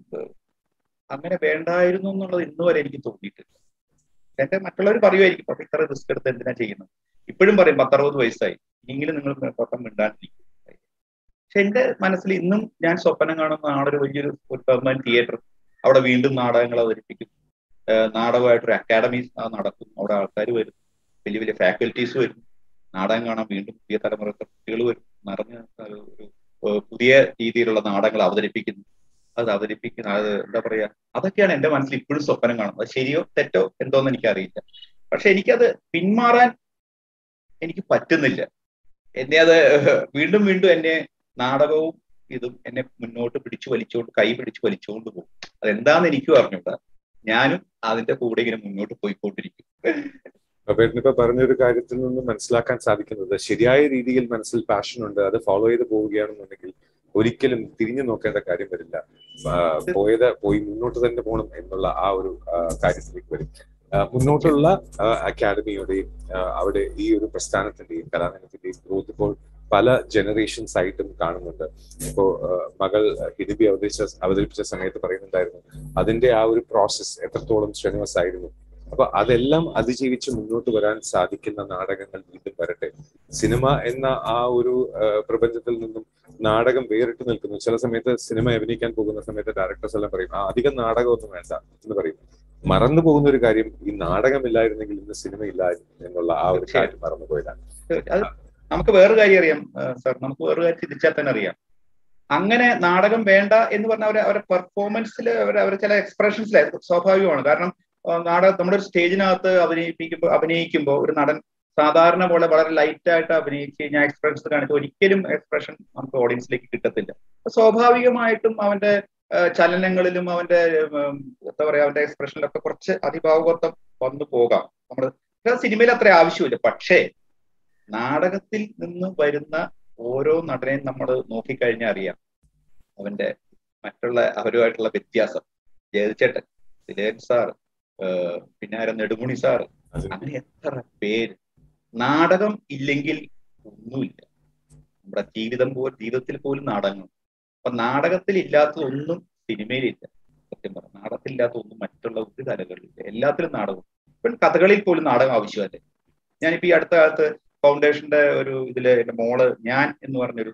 അങ്ങനെ വേണ്ടായിരുന്നു എന്നുള്ളത് ഇന്ന് വരെ എനിക്ക് തോന്നിയിട്ടില്ല എന്റെ മറ്റുള്ളവർ പറയുമായിരിക്കും അപ്പൊ ഇത്ര റിസ്ക് എടുത്ത് എന്തിനാ ചെയ്യുന്നത് ഇപ്പോഴും പറയും പത്തറുപത് വയസ്സായി ഇനിയെങ്കിലും നിങ്ങൾ പട്ടം മിണ്ടാണ്ടിരിക്കും പക്ഷെ എന്റെ മനസ്സിൽ ഇന്നും ഞാൻ സ്വപ്നം കാണുന്ന ആളൊരു വലിയൊരു ഒരു പെർമനന്റ് തിയേറ്റർ അവിടെ വീണ്ടും നാടകങ്ങൾ അവതരിപ്പിക്കും ഏഹ് നാടകമായിട്ടൊരു അക്കാഡമി നടക്കും അവിടെ ആൾക്കാർ വരും വലിയ വലിയ ഫാക്കൽറ്റീസ് വരും നാടകം കാണാൻ വീണ്ടും പുതിയ തലമുറ കുട്ടികൾ വരും നിറഞ്ഞ ഒരു ഒരു, ഏഹ് പുതിയ രീതിയിലുള്ള നാടകങ്ങൾ അവതരിപ്പിക്കുന്നു അത് അവതരിപ്പിക്കുന്ന അത് എന്താ പറയാ അതൊക്കെയാണ് എന്റെ മനസ്സിൽ ഇപ്പോഴും സ്വപ്നം കാണുന്നത് അത് ശരിയോ തെറ്റോ എന്തോന്ന് എനിക്കറിയില്ല പക്ഷെ എനിക്കത് പിന്മാറാൻ എനിക്ക് പറ്റുന്നില്ല എന്നെ അത് വീണ്ടും വീണ്ടും എന്നെ നാടകവും ഇതും എന്നെ മുന്നോട്ട് പിടിച്ചു വലിച്ചുകൊണ്ട് കൈ പിടിച്ചു വലിച്ചുകൊണ്ട് പോകും അതെന്താന്ന് എനിക്കും അറിഞ്ഞൂടാ ഞാനും അതിന്റെ കൂടെ ഇങ്ങനെ മുന്നോട്ട് പോയിക്കൊണ്ടിരിക്കും അപ്പൊ പറഞ്ഞൊരു കാര്യത്തിൽ നിന്ന് മനസ്സിലാക്കാൻ സാധിക്കുന്നത് ശരിയായ രീതിയിൽ മനസ്സിൽ പാഷൻ ഉണ്ട് അത് ഫോളോ ചെയ്ത് പോവുകയാണെന്നുണ്ടെങ്കിൽ ഒരിക്കലും തിരിഞ്ഞു നോക്കേണ്ട കാര്യം വരില്ല ആഹ് പോയത് പോയി മുന്നോട്ട് തന്നെ പോകണം എന്നുള്ള ആ ഒരു ആഹ് കാര്യത്തിലേക്ക് വരും ആഹ് മുന്നോട്ടുള്ള ആഹ് അക്കാഡമിയുടെയും ആഹ് അവിടെ ഈ ഒരു പ്രസ്ഥാനത്തിന്റെയും കലാനയത്തിന്റെയും ഗ്രോത്ത് ഇപ്പോൾ പല ജനറേഷൻസ് ആയിട്ടും കാണുന്നുണ്ട് ഇപ്പോ ആഹ് മകൾ ഹിഡിബി അവതരിച്ച അവതരിപ്പിച്ച സമയത്ത് പറയുന്നുണ്ടായിരുന്നു അതിന്റെ ആ ഒരു പ്രോസസ്സ് എത്രത്തോളം സ്ട്രെനുവസ് ആയിരുന്നു അപ്പൊ അതെല്ലാം അതിജീവിച്ച് മുന്നോട്ട് വരാൻ സാധിക്കുന്ന നാടകങ്ങൾ വീണ്ടും വരട്ടെ സിനിമ എന്ന ആ ഒരു ആ, പ്രപഞ്ചത്തിൽ നിന്നും നാടകം വേറിട്ട് നിൽക്കുന്നു ചില സമയത്ത് സിനിമ അഭിനയിക്കാൻ പോകുന്ന സമയത്ത് ഡയറക്ടേഴ്സ് എല്ലാം പറയും ആ അധികം നാടകമൊന്നും വേണ്ട എന്ന് പറയും മറന്നു പോകുന്ന ഒരു കാര്യം ഈ നാടകമില്ലായിരുന്നെങ്കിൽ ഇന്ന് സിനിമ ഇല്ലായിരുന്നു എന്നുള്ള ആ ഒരു കാര്യം മറന്നു പോയതാണ് അത് നമുക്ക് വേറൊരു കാര്യം അറിയാം സാർ നമുക്ക് വേറൊരു കാര്യം ചിന്തിച്ചാൽ തന്നെ അറിയാം അങ്ങനെ നാടകം വേണ്ട എന്ന് പറഞ്ഞ അവരെ അവരെ പെർഫോമൻസിൽ അവർ അവർ ചില എക്സ്പ്രഷൻസിൽ സ്വാഭാവികമാണ് കാരണം ആ, നാടകം നമ്മുടെ ഒരു സ്റ്റേജിനകത്ത് അഭിനയിപ്പിക്കുമ്പോൾ അഭിനയിക്കുമ്പോൾ ഒരു നടൻ സാധാരണ പോലെ വളരെ ലൈറ്റ് ആയിട്ട് അഭിനയിച്ച് കഴിഞ്ഞാൽ എക്സ്പ്രഷൻസ് കാണിച്ച് ഒരിക്കലും എക്സ്പ്രഷൻ നമുക്ക് ഓഡിയൻസിലേക്ക് കിട്ടത്തില്ല അപ്പൊ സ്വാഭാവികമായിട്ടും അവന്റെ ആ, ചലനങ്ങളിലും അവന്റെ ഉം, എന്താ പറയാ അവന്റെ എക്സ്പ്രഷനിലൊക്കെ കുറച്ച് അതിഭാവകത്വം വന്നു പോകാം നമ്മൾ സിനിമയിൽ അത്ര ആവശ്യമില്ല പക്ഷേ നാടകത്തിൽ നിന്ന് വരുന്ന ഓരോ നടനെയും നമ്മൾ നോക്കിക്കഴിഞ്ഞാൽ അറിയാം അവന്റെ മറ്റുള്ള അവരുമായിട്ടുള്ള വ്യത്യാസം ജയതിച്ചേട്ടൻ ദിലേൻ സാർ പിന്നെ ആരാ നെടുമുണി സാർ അത് അങ്ങനെ എത്ര പേര് നാടകം ഇല്ലെങ്കിൽ ഒന്നുമില്ല നമ്മുടെ ജീവിതം പോലും ജീവിതത്തിൽ പോലും നാടകങ്ങൾ അപ്പൊ നാടകത്തിൽ ഇല്ലാത്തതൊന്നും സിനിമയിലില്ല സത്യം പറഞ്ഞ നാടകത്തിൽ ഇല്ലാത്ത ഒന്നും മറ്റുള്ള ഒരു കലകളിലില്ല എല്ലാത്തിലും നാടകം ഇപ്പം കഥകളിൽ പോലും നാടകം ആവശ്യമല്ലേ ഞാനിപ്പോ ഈ അടുത്ത കാലത്ത് ഫൗണ്ടേഷന്റെ ഒരു ഇതില് എന്റെ മോള് ഞാൻ എന്ന് പറഞ്ഞൊരു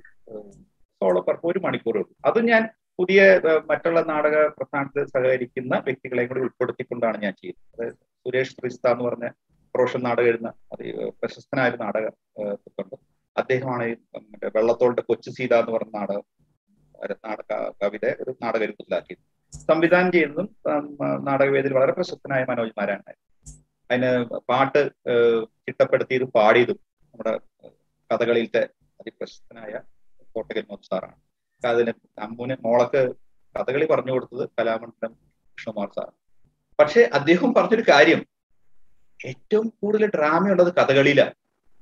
സോളോ പറപ്പ് ഒരു മണിക്കൂറേ ഉള്ളൂ അത് ഞാൻ പുതിയ ഏഹ്, മറ്റുള്ള നാടക പ്രസ്ഥാനത്തിൽ സഹകരിക്കുന്ന വ്യക്തികളെയും കൂടി ഉൾപ്പെടുത്തിക്കൊണ്ടാണ് ഞാൻ ചെയ്യുന്നത് അതായത് സുരേഷ് ക്രിസ്ത എന്ന് പറഞ്ഞ പ്രൊഫഷൻ നാടകം എഴുതുന്ന അത് പ്രശസ്തനായ ഒരു നാടക ഏഹ്, ഉണ്ട് അദ്ദേഹമാണ് ഈ മറ്റേ വെള്ളത്തോളിന്റെ കൊച്ചു സീത എന്ന് പറഞ്ഞ നാടകം ഒരു നാടക കവിത ഒരു നാടക രൂപത്തിലാക്കിയത് സംവിധാനം ചെയ്യുന്നതും ഉം, നാടകവേദിയിൽ വളരെ പ്രശസ്തനായ മനോജ് നാരായണൻ അതിന് പാട്ട് ഏഹ്, ചിട്ടപ്പെടുത്തിയതും പാടിയതും നമ്മുടെ കഥകളിയിലത്തെ അതിപ്രശസ്തനായ കോട്ടകൽ മോഹൻ സാറാണ് അതിന് അമ്മുന് മോളക്ക് കഥകളി പറഞ്ഞു കൊടുത്തത് കലാമണ്ഡലം കൃഷ്ണകുമാർ സാർ പക്ഷെ അദ്ദേഹം പറഞ്ഞൊരു കാര്യം ഏറ്റവും കൂടുതൽ ഡ്രാമയുള്ളത് കഥകളിയിലാണ്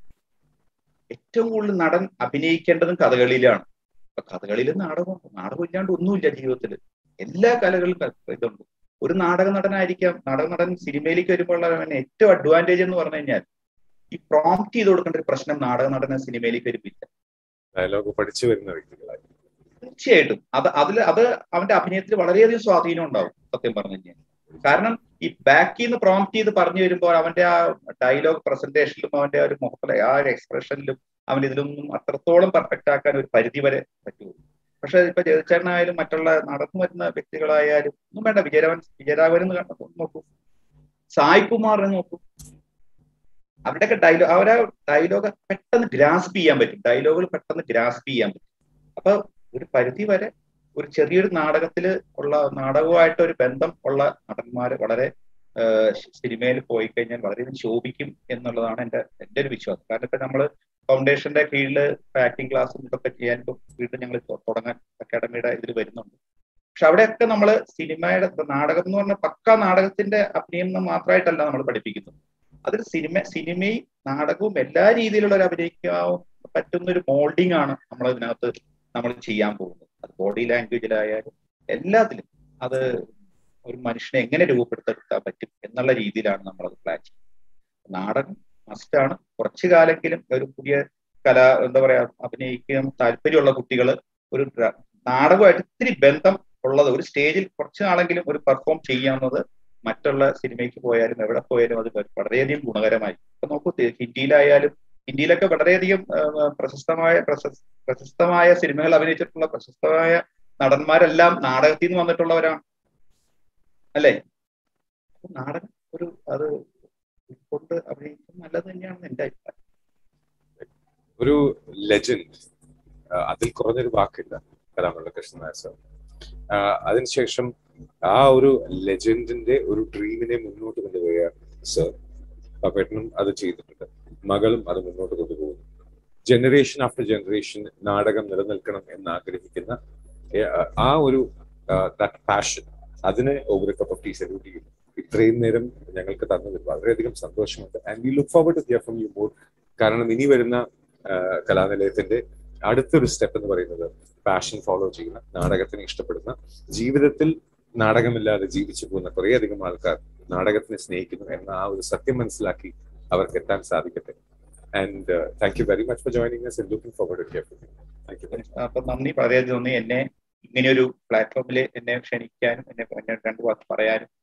ഏറ്റവും കൂടുതൽ നടൻ അഭിനയിക്കേണ്ടതും കഥകളിയിലാണ് അപ്പൊ കഥകളിയിൽ നാടകം നാടകം ഇല്ലാണ്ട് ഒന്നുമില്ല ജീവിതത്തിൽ എല്ലാ കലകളിലും ക- ഇതുണ്ട് ഒരു നാടക നടനായിരിക്കാം നാടക നടൻ സിനിമയിലേക്ക് വരുമ്പോൾ അവന് ഏറ്റവും അഡ്വാൻറ്റേജ് എന്ന് പറഞ്ഞു കഴിഞ്ഞാൽ ഈ പ്രോംപ്റ്റ് ചെയ്ത് കൊടുക്കേണ്ട ഒരു പ്രശ്നം നാടക നടനെ സിനിമയിലേക്ക് വരുന്നില്ല ഡയലോഗ് പഠിച്ചു വരുന്ന വ്യക്തികളായി തീർച്ചയായിട്ടും അത് അതിൽ അത് അവന്റെ അഭിനയത്തിൽ വളരെയധികം സ്വാധീനം ഉണ്ടാവും സത്യം പറഞ്ഞു കഴിഞ്ഞാൽ കാരണം ഈ ബാക്കിൽ നിന്ന് പ്രോംപ്റ്റ് ചെയ്ത് പറഞ്ഞു വരുമ്പോൾ അവന്റെ ആ ഡയലോഗ് പ്രസന്റേഷനിലും അവന്റെ ആ ഒരു മുഖത്തിലെ ആ ഒരു എക്സ്പ്രഷനിലും അവൻ ഇതിലൊന്നും അത്രത്തോളം പെർഫെക്റ്റ് ആക്കാൻ ഒരു പരിധി വരെ പറ്റുള്ളൂ പക്ഷെ ഇപ്പൊ ജയചേട്ടനായാലും മറ്റുള്ള നടന്നു വരുന്ന വ്യക്തികളായാലും ഒന്നും വേണ്ട വിജയരാമൻ വിജയരാഘവൻ എന്ന് കണ്ട- നോക്കൂ സായ് കുമാറിനെ നോക്കൂ അവരുടെയൊക്കെ ഡയലോഗ് അവരെ ഡയലോഗ് പെട്ടെന്ന് ഗ്രാസ്പ് ചെയ്യാൻ പറ്റും ഡയലോഗുകൾ പെട്ടെന്ന് ഗ്രാസ്പ് ചെയ്യാൻ പറ്റും അപ്പൊ ഒരു പരിധി വരെ ഒരു ചെറിയൊരു നാടകത്തില് ഉള്ള നാടകവുമായിട്ട് ഒരു ബന്ധം ഉള്ള നടന്മാര് വളരെ സിനിമയിൽ പോയി കഴിഞ്ഞാൽ വളരെയധികം ശോഭിക്കും എന്നുള്ളതാണ് എന്റെ എന്റെ ഒരു വിശ്വാസം കാരണം ഇപ്പൊ നമ്മള് ഫൗണ്ടേഷന്റെ കീഴിൽ ആക്ടിംഗ് ക്ലാസ്സും ഇതൊക്കെ ചെയ്യാൻ ഇപ്പൊ വീണ്ടും ഞങ്ങൾ തുടങ്ങാൻ അക്കാഡമിയുടെ ഇതിൽ വരുന്നുണ്ട് പക്ഷെ അവിടെയൊക്കെ നമ്മൾ സിനിമയുടെ നാടകം എന്ന് പറഞ്ഞാൽ പക്ക നാടകത്തിന്റെ അഭിനയം എന്ന് മാത്രമായിട്ടല്ല നമ്മൾ പഠിപ്പിക്കുന്നത് അതിൽ സിനിമ സിനിമയും നാടകവും എല്ലാ രീതിയിലുള്ള ഒരു അഭിനയിക്കാൻ പറ്റുന്ന ഒരു മോൾഡിംഗ് ആണ് നമ്മൾ ഇതിനകത്ത് നമ്മൾ ചെയ്യാൻ പോകുന്നത് അത് ബോഡി ലാംഗ്വേജിലായാലും എല്ലാത്തിലും അത് ഒരു മനുഷ്യനെ എങ്ങനെ രൂപപ്പെടുത്തെടുക്കാൻ പറ്റും എന്നുള്ള രീതിയിലാണ് നമ്മൾ അത് പ്ലാൻ ചെയ്യുന്നത് നാടകം മസ്റ്റാണ് കുറച്ചു കാലെങ്കിലും ഒരു പുതിയ കല എന്താ പറയാ അഭിനയിക്കാൻ താല്പര്യമുള്ള കുട്ടികൾ ഒരു ഡ്ര- നാടകമായിട്ട് ഇത്തിരി ബന്ധം ഉള്ളത് ഒരു സ്റ്റേജിൽ കുറച്ചു നാളെങ്കിലും ഒരു പെർഫോം ചെയ്യാവുന്നത് മറ്റുള്ള സിനിമയ്ക്ക് പോയാലും എവിടെ പോയാലും അത് വളരെയധികം ഗുണകരമായി ഇപ്പൊ നോക്കൂ തി- ഹിന്ദിയിലായാലും ഹിന്ദിയിലൊക്കെ വളരെയധികം ആ, പ്രശസ്തമായ പ്രശസ് പ്രശസ്തമായ സിനിമകൾ അഭിനയിച്ചിട്ടുള്ള പ്രശസ്തമായ നടന്മാരെല്ലാം നാടകത്തിൽ നിന്ന് വന്നിട്ടുള്ളവരാണ് അല്ലേ അപ്പൊ നാടകം ഒരു അത് ഉൾക്കൊണ്ട് അഭിനയിക്കുന്നത് നല്ലത് തന്നെയാണെന്ന് എന്റെ അഭിപ്രായം ഒരു ലെജൻഡ് അതിൽ കുറഞ്ഞൊരു വാക്കില്ല കലാമണ്ഡല കൃഷ്ണനായ സാർ അതിനുശേഷം ആ ഒരു ലെജൻഡിന്റെ ഒരു ഡ്രീമിനെ മുന്നോട്ട് കൊണ്ടുപോയ സർ പപ്പേട്ടനും അത് ചെയ്തിട്ടുണ്ട് മകളും അത് മുന്നോട്ട് കൊണ്ടുപോകുന്നു ജനറേഷൻ ആഫ്റ്റർ ജനറേഷൻ നാടകം നിലനിൽക്കണം എന്ന് ആഗ്രഹിക്കുന്ന ഏ- ആ ഒരു പാഷൻ അതിനെ over cup of tea salute ചെയ്യുന്നു ഇത്രയും നേരം ഞങ്ങൾക്ക് തന്നതിൽ വളരെയധികം സന്തോഷമുണ്ട് and we look forward to hear from you more കാരണം ഇനി വരുന്ന ആ, കലാനിലയത്തിന്റെ അടുത്തൊരു സ്റ്റെപ്പ് എന്ന് പറയുന്നത് പാഷൻ ഫോളോ ചെയ്യുന്ന നാടകത്തിനെ ഇഷ്ടപ്പെടുന്ന ജീവിതത്തിൽ നാടകമില്ലാതെ ജീവിച്ചു പോകുന്ന കുറേയധികം ആൾക്കാർ നാടകത്തിനെ സ്നേഹിക്കുന്നു എന്ന ആ ഒരു സത്യം മനസ്സിലാക്കി അവർക്ക് എത്താൻ സാധിക്കട്ടെ and thank you very much for joining us and looking forward to hear from you. Thank you. അപ്പൊ നന്ദി വളരെയധികം നന്ദി എന്നെ ഇങ്ങനെയൊരു പ്ലാറ്റ്ഫോമിൽ എന്നെ ക്ഷണിക്കാനും എന്നെ എന്നെ രണ്ടു വാക്ക് പറയാനും